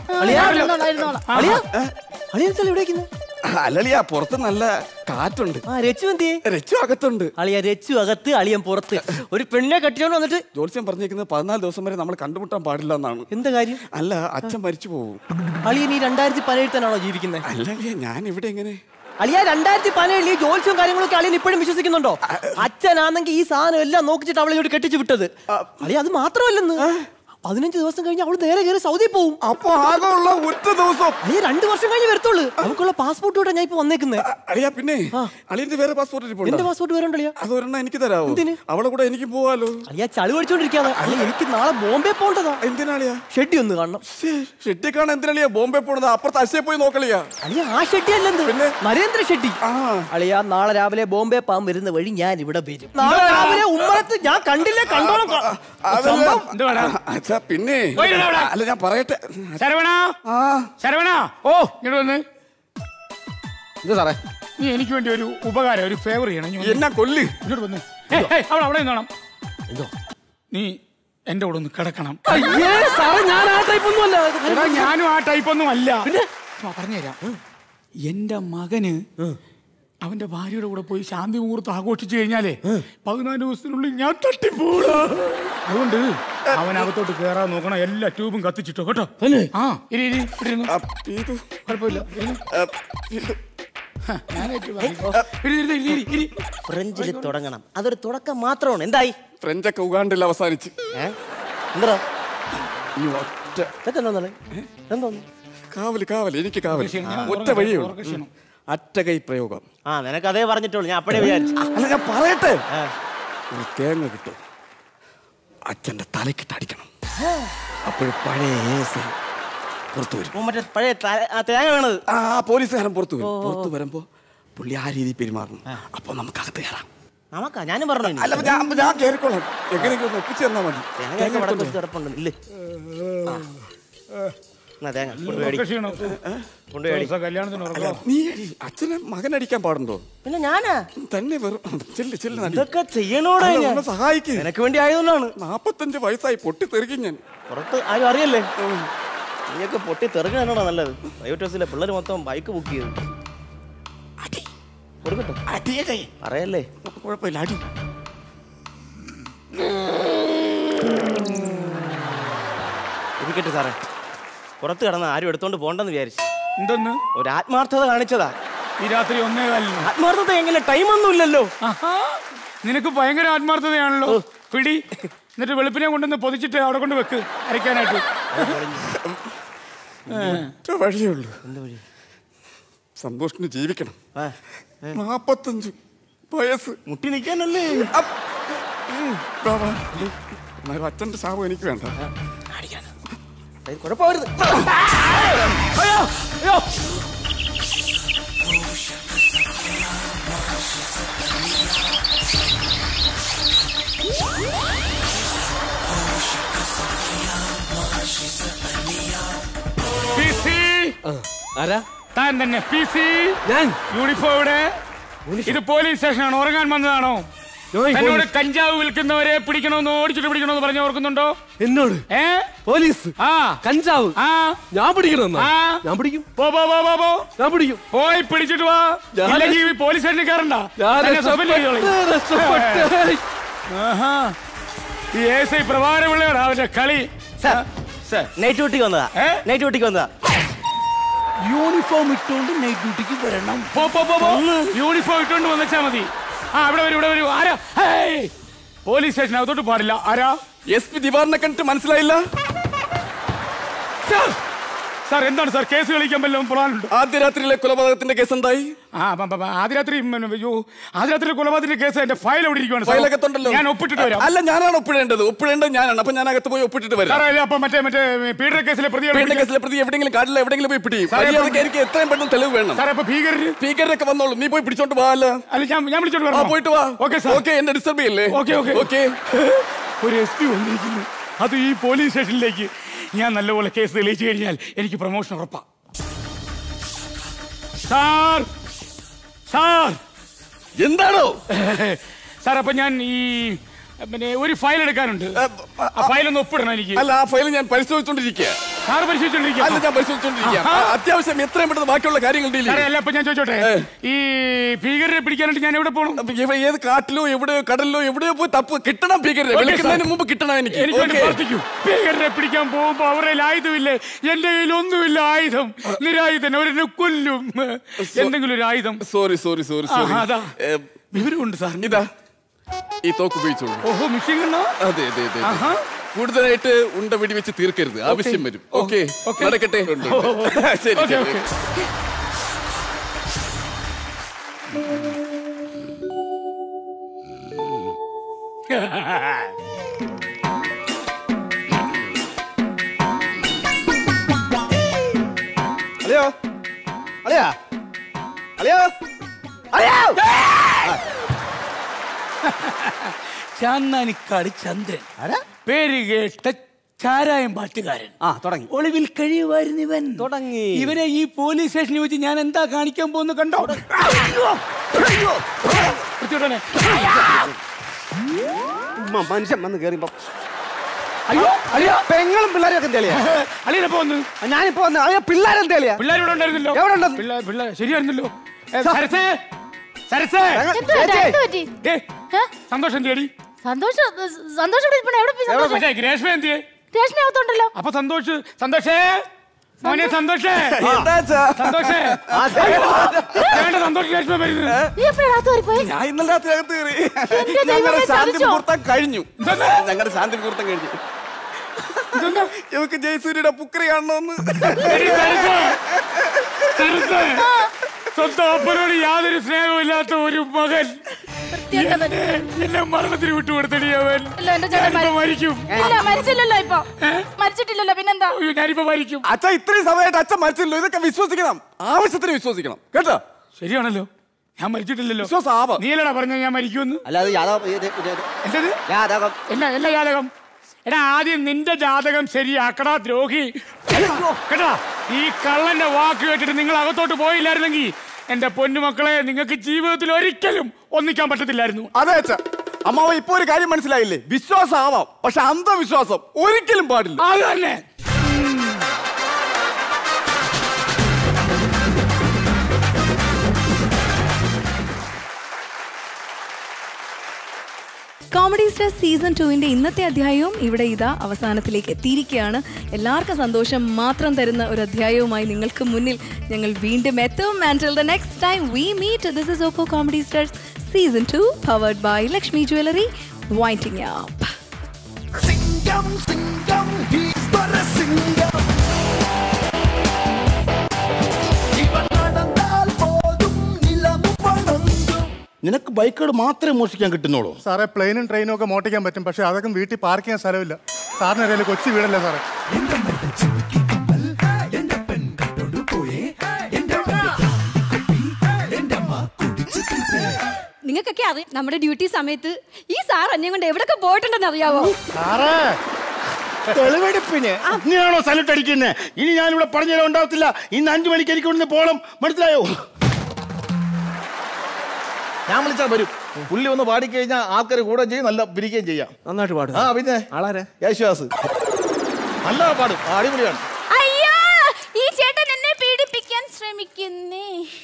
[SPEAKER 17] അല്ലളിയ പുറത്ത് നല്ല കാറ്റുണ്ട്
[SPEAKER 8] രച്ചു എന്തിയെ
[SPEAKER 17] രച്ചു അകത്തുണ്ട്
[SPEAKER 8] അളിയ രച്ചു അകത്ത് അളിയൻ പുറത്ത് ഒരു പെണ്ണിനെ കെട്ടിയോണ്ട് വന്നിട്ട്
[SPEAKER 17] ജോത്സ്യം പറഞ്ഞേക്കുന്നത് പതിനാല് ദിവസം വരെ നമ്മൾ കണ്ടുമുട്ടാൻ പാടില്ല എന്നാണ്
[SPEAKER 8] എന്താ കാര്യം
[SPEAKER 17] അല്ല അച്ഛൻ മരിച്ചു പോകും
[SPEAKER 8] അളിയൻ ഈ രണ്ടായിരത്തി പതിനേഴിൽ തന്നെയാണോ ജീവിക്കുന്നത്
[SPEAKER 17] അല്ലളിയ ഞാൻ ഇവിടെ എങ്ങനെ
[SPEAKER 8] അളിയ രണ്ടായിരത്തി പതിനേഴിൽ ഈ ജോത്സ്യവും കാര്യങ്ങളൊക്കെ അളിയൻ ഇപ്പോഴും വിശ്വസിക്കുന്നുണ്ടോ അച്ഛനാണെങ്കിൽ ഈ സാധനം എല്ലാം നോക്കിച്ചിട്ട് അവളെ ഇങ്ങോട്ട് കെട്ടിച്ചു വിട്ടത് അളിയ അത് മാത്രമല്ലെന്ന് പതിനഞ്ച് ദിവസം കഴിഞ്ഞ് അവള് നേരെ കയറി സൗദി പോവും
[SPEAKER 17] അപ്പൊ ആകെ ഉള്ള ഒറ്റ ദിവസം
[SPEAKER 8] അളിയ രണ്ടു വർഷം കഴിഞ്ഞ് വരത്തുള്ളൂ നമുക്കുള്ള പാസ്പോർട്ട് കൂടെ ഞാൻ ഇപ്പൊ വന്നേക്കുന്നത്
[SPEAKER 17] അളിയ പിന്നെ അളിയന്റെ വേറെ പാസ്പോർട്ട്
[SPEAKER 8] എന്റെ പാസ്പോർട്ട് വരണ്ട അളിയ
[SPEAKER 17] അതൊരെണ്ണം എനിക്ക് തരാവോ അവളെ കൂടെ എനിക്ക് പോവാലോ
[SPEAKER 8] അളിയ ചളി പഠിച്ചോണ്ടിരിക്കാതെ അളിയ എനിക്ക് നാളെ ബോംബെ പോണ്ടതാ
[SPEAKER 17] എന്തിനാളിയാ
[SPEAKER 8] ഷെഡി ഒന്ന് കാണണം
[SPEAKER 17] ഷെട്ടി കാണാൻ എന്തിനാളിയാ ബോംബെ പോണത് അപ്പുറത്ത് അശയെ പോയി നോക്കളിയാ
[SPEAKER 8] അളിയ ആ ഷെട്ടി അല്ലെന്ത് നരേന്ദ്ര ഷെട്ടി അളിയ നാളെ രാവിലെ ബോംബെ പാൻ വരുന്ന വഴി ഞാൻ ഇവിടെ വരും നാളെ രാവിലെ ഉമ്മറത്ത് ഞാൻ കണ്ടില്ലേ കണ്ടോളം ക- സംഭവം.
[SPEAKER 17] അച്ഛാ പിന്നെ
[SPEAKER 11] പോയില്ലടാ അവിടെ.
[SPEAKER 17] അല്ല ഞാൻ പറയട്ടെ
[SPEAKER 11] ശരവണ ശരവണ ഓ ഇങ്ങോട്ട് വന്ന്
[SPEAKER 3] എന്താ സാറേ
[SPEAKER 11] നീ എനിക്ക് വേണ്ടി ഒരു ഉപകാരം ഒരു ഫേവർ ചെയ്യണം ഇങ്ങ് വന്ന്.
[SPEAKER 17] എന്നാ കൊല്ല്
[SPEAKER 11] ഇങ്ങോട്ട് വന്ന് ഏയ്, ഏയ്, അവിടെ അവിടെ നിന്നോണം എന്തോ നീ എന്റെ കൂടെ ഒന്ന് കിടക്കണം
[SPEAKER 8] അയ്യേ, സാറേ, ഞാൻ ആ type ഒന്നും അല്ല.
[SPEAKER 11] എടാ, ഞാനും ആ ടൈപ്പ് ഒന്നും അല്ല ആ, പറഞ്ഞുതരാം എന്റെ മകന് അവന്റെ ഭാര്യയുടെ കൂടെ പോയി ശാന്തി മുഹൂർത്തം ആഘോഷിച്ചു കഴിഞ്ഞാലേ പതിനാല് ദിവസത്തിനുള്ളിൽ ഞാൻ തട്ടിപ്പോടാ അതുകൊണ്ട് അവനകത്തോട്ട് കേറാൻ നോക്കണം എല്ലാ ട്യൂബും കത്തിച്ചിട്ടോ കേട്ടോ ആ ഇരി ഇരി ഇവിടെ ഇരുന്നു. കുഴപ്പമില്ല ഇരുന്നു. ഹ, ഞാനേറ്റു വാങ്ങിക്കോ. ഇരി, ഇരി, ഇരി, ഇരി, ഇരി.
[SPEAKER 8] ഫ്രഞ്ചിൽ തുടങ്ങണം അതൊരു തുടക്കം മാത്രമാണ് എന്തായി
[SPEAKER 17] ഫ്രഞ്ചൊക്കെ ഉഗാണ്ടിൽ അവസാനിച്ച്
[SPEAKER 8] എന്താ
[SPEAKER 17] ഇനി ഒറ്റ
[SPEAKER 8] ഇതൊക്കെ എന്താ എന്തോന്നു
[SPEAKER 17] കാവല് കാവല് എനിക്ക് കാവല്
[SPEAKER 8] ഞാൻ
[SPEAKER 17] ഒറ്റ
[SPEAKER 8] ഉറങ്ങാം,
[SPEAKER 17] വഴിയേ
[SPEAKER 8] ഉറക്കം
[SPEAKER 17] ഉള്ളൂ അറ്റകൈ പ്രയോഗം
[SPEAKER 8] ആ നിനക്ക് അതേ പറഞ്ഞിട്ടുള്ളൂ ഞാൻ അപ്പഴേ വിചാരിച്ചു
[SPEAKER 17] അല്ല ഞാൻ പറയട്ടെ ഒരു തേങ്ങ കിട്ടും അച്ഛന്റെ തലക്കിട്ട് അടിക്കണം അപ്പോഴും പഴയ ഏസ് പുറത്തു വരും
[SPEAKER 8] ഓ, മറ്റേ പഴയ ത- ആ തേങ്ങ വീണത്
[SPEAKER 17] ആ പോലീസുകാരൻ പുറത്തു വരും
[SPEAKER 8] ഓ, ഓ, ഓ.
[SPEAKER 17] പുറത്തു വരുമ്പോ പുള്ളി ആ രീതിയിൽ പെരുമാറണം അപ്പൊ നമുക്ക് അകത്ത് കയറാം
[SPEAKER 8] നമുക്കാ ഞാനും പറഞ്ഞു ഇനി.
[SPEAKER 17] അല്ല അപ്പൊ ഞാൻ ഞാൻ കയറിക്കോളാം എങ്ങനെയെങ്കിലും ഒന്ന് ഒപ്പിച്ച് തന്നാ മതി
[SPEAKER 8] തേങ്ങയൊക്കെ വടക്ക് വെച്ച് കിടപ്പുണ്ട് ഇല്ലേ ആ. എന്നാ തേങ്ങ കൊണ്ട് മേടി.
[SPEAKER 11] ഉറക്ക ക്ഷീണം.
[SPEAKER 8] കൊണ്ട് മേടി.
[SPEAKER 11] ദിവസം കല്യാണത്തിന് ഉറങ്ങോ
[SPEAKER 17] നീ അടി. അച്ഛനെ മകൻ അടിക്കാൻ പാടുണ്ടോ
[SPEAKER 8] പിന്നെ ഞാനാ
[SPEAKER 17] തന്നെ വെറും ചെല്ല് ചെല്ല് നടി.
[SPEAKER 8] ഇതൊക്കെ ചെയ്യണോടെ
[SPEAKER 17] അല്ല,
[SPEAKER 8] ഞാൻ.
[SPEAKER 17] ഒന്ന് സഹായിക്ക്
[SPEAKER 8] നിനക്ക് വേണ്ടി ആയതുകൊണ്ടാണ്
[SPEAKER 17] നാപ്പത്തഞ്ച് വയസ്സായി പൊട്ടി തെറിക്കും ഞാൻ
[SPEAKER 8] പുറത്ത് ആരും അറിയല്ലേ നീയൊക്കെ പൊട്ടി തെറുകയാണോടാ നല്ലത് പ്രൈവറ്റ് ബസ്സിലെ പിള്ളേർ മൊത്തം ബൈക്ക് ബുക്ക് ചെയ്തു കൊടുക്കട്ടെ
[SPEAKER 17] അടിയല്ലേ
[SPEAKER 8] അറിയല്ലേ
[SPEAKER 17] കുഴപ്പമില്ല അടി
[SPEAKER 8] ഇരിക്കട്ടെ സാറേ പുറത്ത് കിടന്ന് ആരും എടുത്തോണ്ട് പോണ്ടെന്ന് വിചാരിച്ചു
[SPEAKER 11] എന്തെന്ന്
[SPEAKER 8] ഒരു ആത്മാർത്ഥത കാണിച്ചതാ
[SPEAKER 11] ഈ രാത്രി ഒന്നേ കാലിന്
[SPEAKER 8] ആത്മാർത്ഥത എങ്ങനെ ടൈമൊന്നും ഇല്ലല്ലോ
[SPEAKER 11] നിനക്ക് ഭയങ്കര ആത്മാർത്ഥതയാണല്ലോ പിടി എന്നിട്ട് വെളുപ്പിനെ കൊണ്ടുവന്ന് പൊതിച്ചിട്ട് അവിടെ കൊണ്ട് വെക്ക് അരയ്ക്കാനായിട്ട്
[SPEAKER 17] ഒറ്റ വഴിയേ ഉള്ളൂ സന്തോഷത്തിന് ജീവിക്കണം നാപ്പത്തഞ്ച് വയസ്സ്
[SPEAKER 8] മുട്ടി നിൽക്കാനല്ലേ
[SPEAKER 17] എന്നാലും അച്ഛന്റെ ശാപം എനിക്ക് വേണ്ട
[SPEAKER 8] കുഴപ്പമായിരുന്നു
[SPEAKER 11] അയ്യോ അയ്യോ
[SPEAKER 16] ആരാ
[SPEAKER 11] താൻ തന്നെ പി സി ഞാൻ യൂണിഫോം ഇവിടെ ഇത് പോലീസ് സ്റ്റേഷനാണ് ഉറങ്ങാൻ വന്നതാണോ എന്നോട് കഞ്ചാവ് വിൽക്കുന്നവരെ പിടിക്കണമെന്ന് ഓടിച്ചിട്ട് പിടിക്കണമെന്ന് പറഞ്ഞു ഓർക്കുന്നുണ്ടോ
[SPEAKER 16] എന്നോട്
[SPEAKER 11] ഏ
[SPEAKER 16] പോലീസ്
[SPEAKER 11] ആ
[SPEAKER 16] കഞ്ചാവ്
[SPEAKER 11] ആ
[SPEAKER 16] ഞാൻ പിടിക്കണമെന്നോ
[SPEAKER 11] ആ
[SPEAKER 16] ഞാൻ പിടിക്കും
[SPEAKER 11] പോ പോ പോ പോ പോ
[SPEAKER 16] ഞാൻ പിടിക്കും
[SPEAKER 11] പോയി പിടിച്ചിട്ട് വാ
[SPEAKER 16] ഞാൻ
[SPEAKER 11] ഇല്ലെങ്കിൽ ഈ പോലീസ് സ്റ്റേഷനിൽ കയറണ്ട
[SPEAKER 16] ഞാൻ
[SPEAKER 11] തന്നെ suspend ചെയ്തോളി.
[SPEAKER 16] രക്ഷപ്പെട്ട്, രക്ഷപ്പെട്ട്.
[SPEAKER 11] ആഹാ. ഈ എസ് ഐ പ്രഭാരമുള്ളവരാ അവന്റെ കളി
[SPEAKER 8] നൈറ്റ് ഡ്യൂട്ടിക്ക് വന്നതാ നൈറ്റ് ഡ്യൂട്ടിക്ക് വന്നതാ
[SPEAKER 11] യൂണിഫോം ഇട്ടുകൊണ്ട് നൈറ്റ് ഡ്യൂട്ടിക്ക് വരണം പോ പോ പോ പോ യൂണിഫോം ഇട്ടുകൊണ്ട് വന്നെച്ചാ മതി ആ ഇവിടെ വരൂ ഇവിടെ വരൂ ആരാ ഹേയ്! പോലീസ് സ്റ്റേഷൻ അകത്തോട്ട് പാടില്ല ആരാ
[SPEAKER 17] എസ് പി ദിവാറിനെ കണ്ടിട്ട് മനസ്സിലായില്ല
[SPEAKER 11] സാർ സാർ എന്താണ് സാർ കേസ് കളിക്കാൻ വല്ലതും പ്ലാനുണ്ട്
[SPEAKER 17] ആദ്യ രാത്രിയിലെ കൊലപാതകത്തിന്റെ കേസ് എന്തായി
[SPEAKER 11] ആ പ- പ- പ- ആദ്യ രാത്രി ഉം, അയ്യോ ആദ്യ രാത്രി കൊലപാതകത്തിന്റെ കേസ് എന്റെ ഫയൽ അവിടെ ഇരിക്കുവാണ് സാർ.
[SPEAKER 17] ഫയലകത്തുണ്ടല്ലോ
[SPEAKER 11] ഞാൻ ഒപ്പിട്ടിട്ട് വരാം
[SPEAKER 17] അല്ല ഞാനാണ് ഒപ്പിടേണ്ടത് ഒപ്പിടേണ്ടത് ഞാനാണ് അപ്പൊ ഞാൻ അകത്ത് പോയി ഒപ്പിട്ടിട്ട് വരാം
[SPEAKER 11] സാറേ അല്ല, അപ്പൊ മറ്റേ മറ്റേ പീഡന കേസിലെ പ്രതിയാണ്
[SPEAKER 17] പീഡന കേസിലെ പ്രതി എവിടെയെങ്കിലും കാട്ടിൽ എവിടെയെങ്കിലും പോയി പിടിയും
[SPEAKER 11] സാറേ, ഇപ്പൊ-
[SPEAKER 17] മര്യാദയ്ക്ക് എനിക്ക് എത്രയും പെട്ടെന്ന് തെളിവ് വേണം
[SPEAKER 11] സാറേ അപ്പൊ ഭീകരര്
[SPEAKER 17] ഭീകരരൊക്കെ വന്നോളൂ നീ പോയി പിടിച്ചോണ്ട് പോകാല്ലോ
[SPEAKER 11] അല്ല ഞാൻ ഞാൻ വിളിച്ചോണ്ട്
[SPEAKER 17] ആ
[SPEAKER 11] വരണോ?
[SPEAKER 17] പോയിട്ട് വാ
[SPEAKER 11] ഓക്കെ സാർ
[SPEAKER 17] ഓക്കെ എന്നെ ഡിസ്റ്റർബ് ചെയ്യല്ലേ
[SPEAKER 11] ഓക്കെ ഓക്കെ
[SPEAKER 17] ഓക്കെ
[SPEAKER 11] ഒരു എസ് പി വന്നിരിക്കുന്നു അത് ഈ പോലീസ് സ്റ്റേഷനിലേക്ക് ഞാൻ നല്ലപോലെ കേസ് തെളിയിച്ചു കഴിഞ്ഞാൽ എനിക്ക് പ്രൊമോഷൻ ഉറപ്പാ സാർ സാർ
[SPEAKER 17] എന്താണോ
[SPEAKER 11] സാർ അപ്പൊ ഞാൻ ഈ പിന്നെ ഒരു ഫയൽ എടുക്കാനുണ്ട് ആ ഫയൽ ഒന്ന് ഒപ്പിടണം എനിക്ക്
[SPEAKER 17] അല്ല ആ ഫയൽ ഞാൻ പരിശോധിച്ചോണ്ടിരിക്കുക
[SPEAKER 11] സാർ പരിശോധിച്ചോണ്ടിരിക്കുക
[SPEAKER 17] അല്ല ഞാൻ പരിശോധിച്ചോണ്ടിരിക്കുക
[SPEAKER 11] ആഹാ.
[SPEAKER 17] അത്യാവശ്യം എത്രയും പെട്ടെന്ന് ബാക്കിയുള്ള കാര്യങ്ങൾ ഡീൽ
[SPEAKER 11] സാറേ അല്ല അപ്പൊ ഞാൻ ചോദിച്ചോട്ടെ ഈ ഭീകരരെ പിടിക്കാനായിട്ട് ഞാൻ എവിടെ പോകണം
[SPEAKER 17] ഏത് കാട്ടിലോ എവിടെയോ കടലിലോ എവിടെയോ പോയി തപ്പ് കിട്ടണം ഭീകരരെ
[SPEAKER 11] ഓക്കേ,
[SPEAKER 17] വിളിക്കുന്നതിന്
[SPEAKER 11] സാർ.
[SPEAKER 17] മുമ്പ് കിട്ടണം എനിക്ക്
[SPEAKER 11] എനിക്ക് വേണ്ടി
[SPEAKER 17] ഓക്കേ.
[SPEAKER 11] പ്രാർത്ഥിക്കൂ ഭീകരരെ പിടിക്കാൻ പോകുമ്പോ അവരുടെ കയ്യിൽ ആയുധമില്ലേ എന്റെ കയ്യിൽ ഒന്നുമില്ല ആയുധം നിരായുധൻ അവരെന്നെ കൊല്ലും എന്തെങ്കിലും ഒരു ആയുധം
[SPEAKER 17] സോറി സോറി സോറി
[SPEAKER 11] ആഹാ,
[SPEAKER 17] സോറി
[SPEAKER 11] അതാ. വിവരമുണ്ട് സാർ
[SPEAKER 17] ഇതാ ഈ തോക്ക് ഉപയോഗിച്ചോളൂ
[SPEAKER 11] ഓഹോ മിഷീൻ കണ്ണോ
[SPEAKER 17] അതെ അതെ അതെ
[SPEAKER 11] ആഹാ.
[SPEAKER 17] കൂടുതലായിട്ട് ഉണ്ട വെടി വെച്ച് തീർക്കരുത് ആവശ്യം വരും ഓക്കെ
[SPEAKER 11] ഓക്കേ.
[SPEAKER 17] നടക്കട്ടെ ഉണ്ട്, ഉണ്ട്.
[SPEAKER 11] ഓ, ഓ, ഓ.
[SPEAKER 17] ശരി
[SPEAKER 11] ഓക്കേ,
[SPEAKER 17] ശരി.
[SPEAKER 11] ഓക്കേ.
[SPEAKER 14] അളിയോ അളിയാ അളിയോ അളിയോ
[SPEAKER 11] ചാന്നാനിക്കാട് ചന്ദ്രൻ പേര് കേട്ട ചാരായം പാട്ടുകാരൻ
[SPEAKER 14] ആ തുടങ്ങി
[SPEAKER 11] ഒളിവിൽ കഴിയുമായിരുന്നു ഇവൻ
[SPEAKER 14] തുടങ്ങി
[SPEAKER 11] ഇവരെ ഈ പോലീസ് സ്റ്റേഷനിൽ വെച്ച് ഞാൻ എന്താ കാണിക്കാൻ പോകുന്നു കണ്ടോ വൃത്തികെട്ടവനെ.
[SPEAKER 14] ഉമ്മ മനുഷ്യൻ വന്ന് കേറിയപ്പോ
[SPEAKER 11] അയ്യോ അയ്യോ
[SPEAKER 14] പെങ്ങളും പിള്ളേരും ഒക്കെ എന്തേളിയാ
[SPEAKER 11] അളിയനപ്പോ വന്നു
[SPEAKER 14] ഞാനിപ്പോ വന്ന് അയ്യോ പിള്ളേരും എന്തേളിയാ
[SPEAKER 11] പിള്ളേർ ഇവിടെ ഉണ്ടായിരുന്നല്ലോ
[SPEAKER 14] എവിടെ ഉണ്ടെന്ന്?
[SPEAKER 11] പിള്ളേർ പിള്ളേർ ശരിയായിരുന്നല്ലോ ഏ, സരസേ സരസേ
[SPEAKER 21] എന്തുവാ ഏട്ടാ, എന്ത് പറ്റി?
[SPEAKER 11] ഏ, സന്തോഷം തേടി
[SPEAKER 21] സന്തോഷം സന്തോഷം ഇവിടെ ഇരിപ്പുണ്ട്. എവിടെ പോയി സന്തോഷം
[SPEAKER 11] മറ്റേ ഗ്രേഷ്മ എന്തിയെ
[SPEAKER 21] സ്റ്റേഷനകത്തുണ്ടല്ലോ
[SPEAKER 11] അപ്പൊ സന്തോഷ് സന്തോഷേ മോനെ സന്തോഷേ
[SPEAKER 17] എന്താച്ചാ?
[SPEAKER 11] സന്തോഷേ വേണ്ട സന്തോഷ് ഗ്രേഷ്മ വരുന്നത്
[SPEAKER 21] നീ എപ്പോഴാ അകത്ത് കയറി പോയി
[SPEAKER 17] ഞാൻ ഇന്നലെ രാത്രി അകത്ത് കയറി
[SPEAKER 21] എന്റെ ദൈവമേ,
[SPEAKER 17] ഞങ്ങളുടെ ശാന്തി
[SPEAKER 21] ചതിച്ചോ?
[SPEAKER 17] മുഹൂർത്തം കഴിഞ്ഞു ഞങ്ങളുടെ ശാന്തി മുഹൂർത്തം കഴിഞ്ഞു ഇവക്ക് ജയസൂര്യയുടെ പുക്കറി കാണണമെന്ന്
[SPEAKER 11] സരസേ, സ്വന്തം അപ്പനോട് യാതൊരു സ്നേഹമില്ലാത്ത ഒരു മകൻ
[SPEAKER 21] വൃത്തികെട്ടവൻ.
[SPEAKER 11] എന്നെ മരണത്തിന് വിട്ടുകൊടുത്തടി അവൻ
[SPEAKER 21] ഇല്ല, എന്റെ ചേട്ടൻ
[SPEAKER 11] ഞാനിപ്പോ മരിക്കും
[SPEAKER 21] ഇല്ല മരിച്ചില്ലല്ലോ ഇപ്പൊ മരിച്ചിട്ടില്ലല്ലോ പിന്നെന്താ
[SPEAKER 11] അയ്യോ, ഞാനിപ്പോ മരിക്കും
[SPEAKER 17] അച്ഛൻ ഇത്രയും സമയമായിട്ട് അച്ഛൻ മരിച്ചല്ലോ ഇതൊക്കെ വിശ്വസിക്കണം ആവശ്യത്തിന് വിശ്വസിക്കണം കേട്ടോ
[SPEAKER 11] ശരിയാണല്ലോ ഞാൻ മരിച്ചിട്ടില്ലല്ലോ
[SPEAKER 17] വിശ്വാസം ആവാം
[SPEAKER 11] നീലടാ പറഞ്ഞ ഞാൻ മരിക്കുമെന്ന്
[SPEAKER 14] അല്ലാതെ യാദവ് ഇത് ഇത് ഇത്
[SPEAKER 11] എന്തത്
[SPEAKER 14] യാദവം
[SPEAKER 11] എന്നാ എല്ലാ ജാതകം എടാ ആദ്യം നിന്റെ ജാതകം ശരിയാക്കടാ ദ്രോഹി കേട്ടാ ഈ കള്ളന്റെ വാക്ക് കേട്ടിട്ട് നിങ്ങൾ അകത്തോട്ട് പോയില്ലായിരുന്നെങ്കിൽ എന്റെ പൊന്നുമക്കളെ നിങ്ങൾക്ക് ജീവിതത്തിൽ ഒരിക്കലും ഒന്നിക്കാൻ പറ്റത്തില്ലായിരുന്നു
[SPEAKER 17] അതെ അച്ഛ അമ്മാവ ഇപ്പൊ ഒരു കാര്യം മനസ്സിലായില്ലേ വിശ്വാസം ആവാം പക്ഷെ അന്ധവിശ്വാസം ഒരിക്കലും പാടില്ല
[SPEAKER 11] അത് തന്നെ
[SPEAKER 2] കോമഡി സ്റ്റാർ സീസൺ ടുവിന്റെ ഇന്നത്തെ അധ്യായവും ഇവിടെ ഇതാ അവസാനത്തിലേക്ക് എത്തിയിരിക്കുകയാണ് എല്ലാവർക്കും സന്തോഷം മാത്രം തരുന്ന ഒരു അധ്യായവുമായി നിങ്ങൾക്ക് മുന്നിൽ ഞങ്ങൾ വീണ്ടും എത്തും and the next time we meet this is Oppo comedy stars season two powered by Lakshmi jewellery winding up
[SPEAKER 18] Singam Singam he's but a Singam ഇവൻ നടന്നാൽ പോലും നിലമു പണങ്ങും
[SPEAKER 10] നിനക്ക് ബൈക്കുകൾ മാത്രമേ മോഷിക്കാൻ കിട്ടുന്നുള്ളൂ
[SPEAKER 15] സാറേ പ്ലെയിനും ട്രെയിനും ഒക്കെ മോട്ടിക്കാൻ പറ്റും പക്ഷെ അതൊക്കെ വീട്ടിൽ പാർക്ക് ചെയ്യാൻ സ്ഥലമില്ല സാറിന് അറിയാലോ കൊച്ചു വീടല്ലേ സാറേ
[SPEAKER 19] നിങ്ങൾക്കൊക്കെ അറിയാം നമ്മുടെ ഡ്യൂട്ടി സമയത്ത് ഈ സാർ എന്നെ കൊണ്ട് എവിടൊക്കെ പോയിട്ടുണ്ടെന്ന് അറിയാവോ
[SPEAKER 10] സാറേ തെളിവെടുപ്പിന് ഇങ്ങനെയാണോ സല്യൂട്ട് അടിക്കുന്നത് ഇനി ഞാനിവിടെ പറഞ്ഞു തരാൻ ഉണ്ടാവത്തില്ല ഇന്ന് അഞ്ചു മണിക്ക് എനിക്ക് ഇവിടുന്ന് പോകണം മനസ്സിലായോ ഞാൻ വിളിച്ചാൽ വരും പുള്ളി ഒന്ന് പാടിക്കഴിഞ്ഞാൽ ആൾക്കാർ കൂടെ ചെയ്യും നല്ല പിരിക്കുകയും ചെയ്യാം
[SPEAKER 14] നന്നായിട്ട് പാടും
[SPEAKER 10] ആ പിന്നെ
[SPEAKER 14] ആളാരെ
[SPEAKER 10] യേശുദാസ് നല്ല പാടും ആ, അടിപൊളിയാണ്
[SPEAKER 21] അയ്യോ ഈ ചേട്ടൻ എന്നെ പീഡിപ്പിക്കാൻ ശ്രമിക്കുന്നേ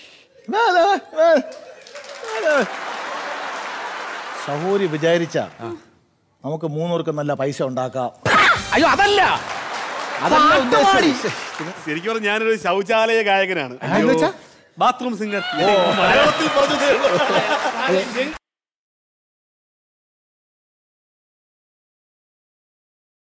[SPEAKER 10] സഹോരി വിചാരിച്ച നമുക്ക് മൂന്നൂർക്ക് നല്ല പൈസ ഉണ്ടാക്കാം
[SPEAKER 14] അയ്യോ അതല്ല അതല്ല
[SPEAKER 10] പാട്ടുപാടി.
[SPEAKER 14] ഉദ്ദേശിച്ചത്.
[SPEAKER 20] ശരിക്കും പറഞ്ഞാൽ ഞാനൊരു ശൗചാലയ ഗായകനാണ്
[SPEAKER 14] ആ, എന്ന് വെച്ചാ?
[SPEAKER 20] ബാത്റൂം സിംഗർ
[SPEAKER 10] മലയാളത്തിൽ പറഞ്ഞു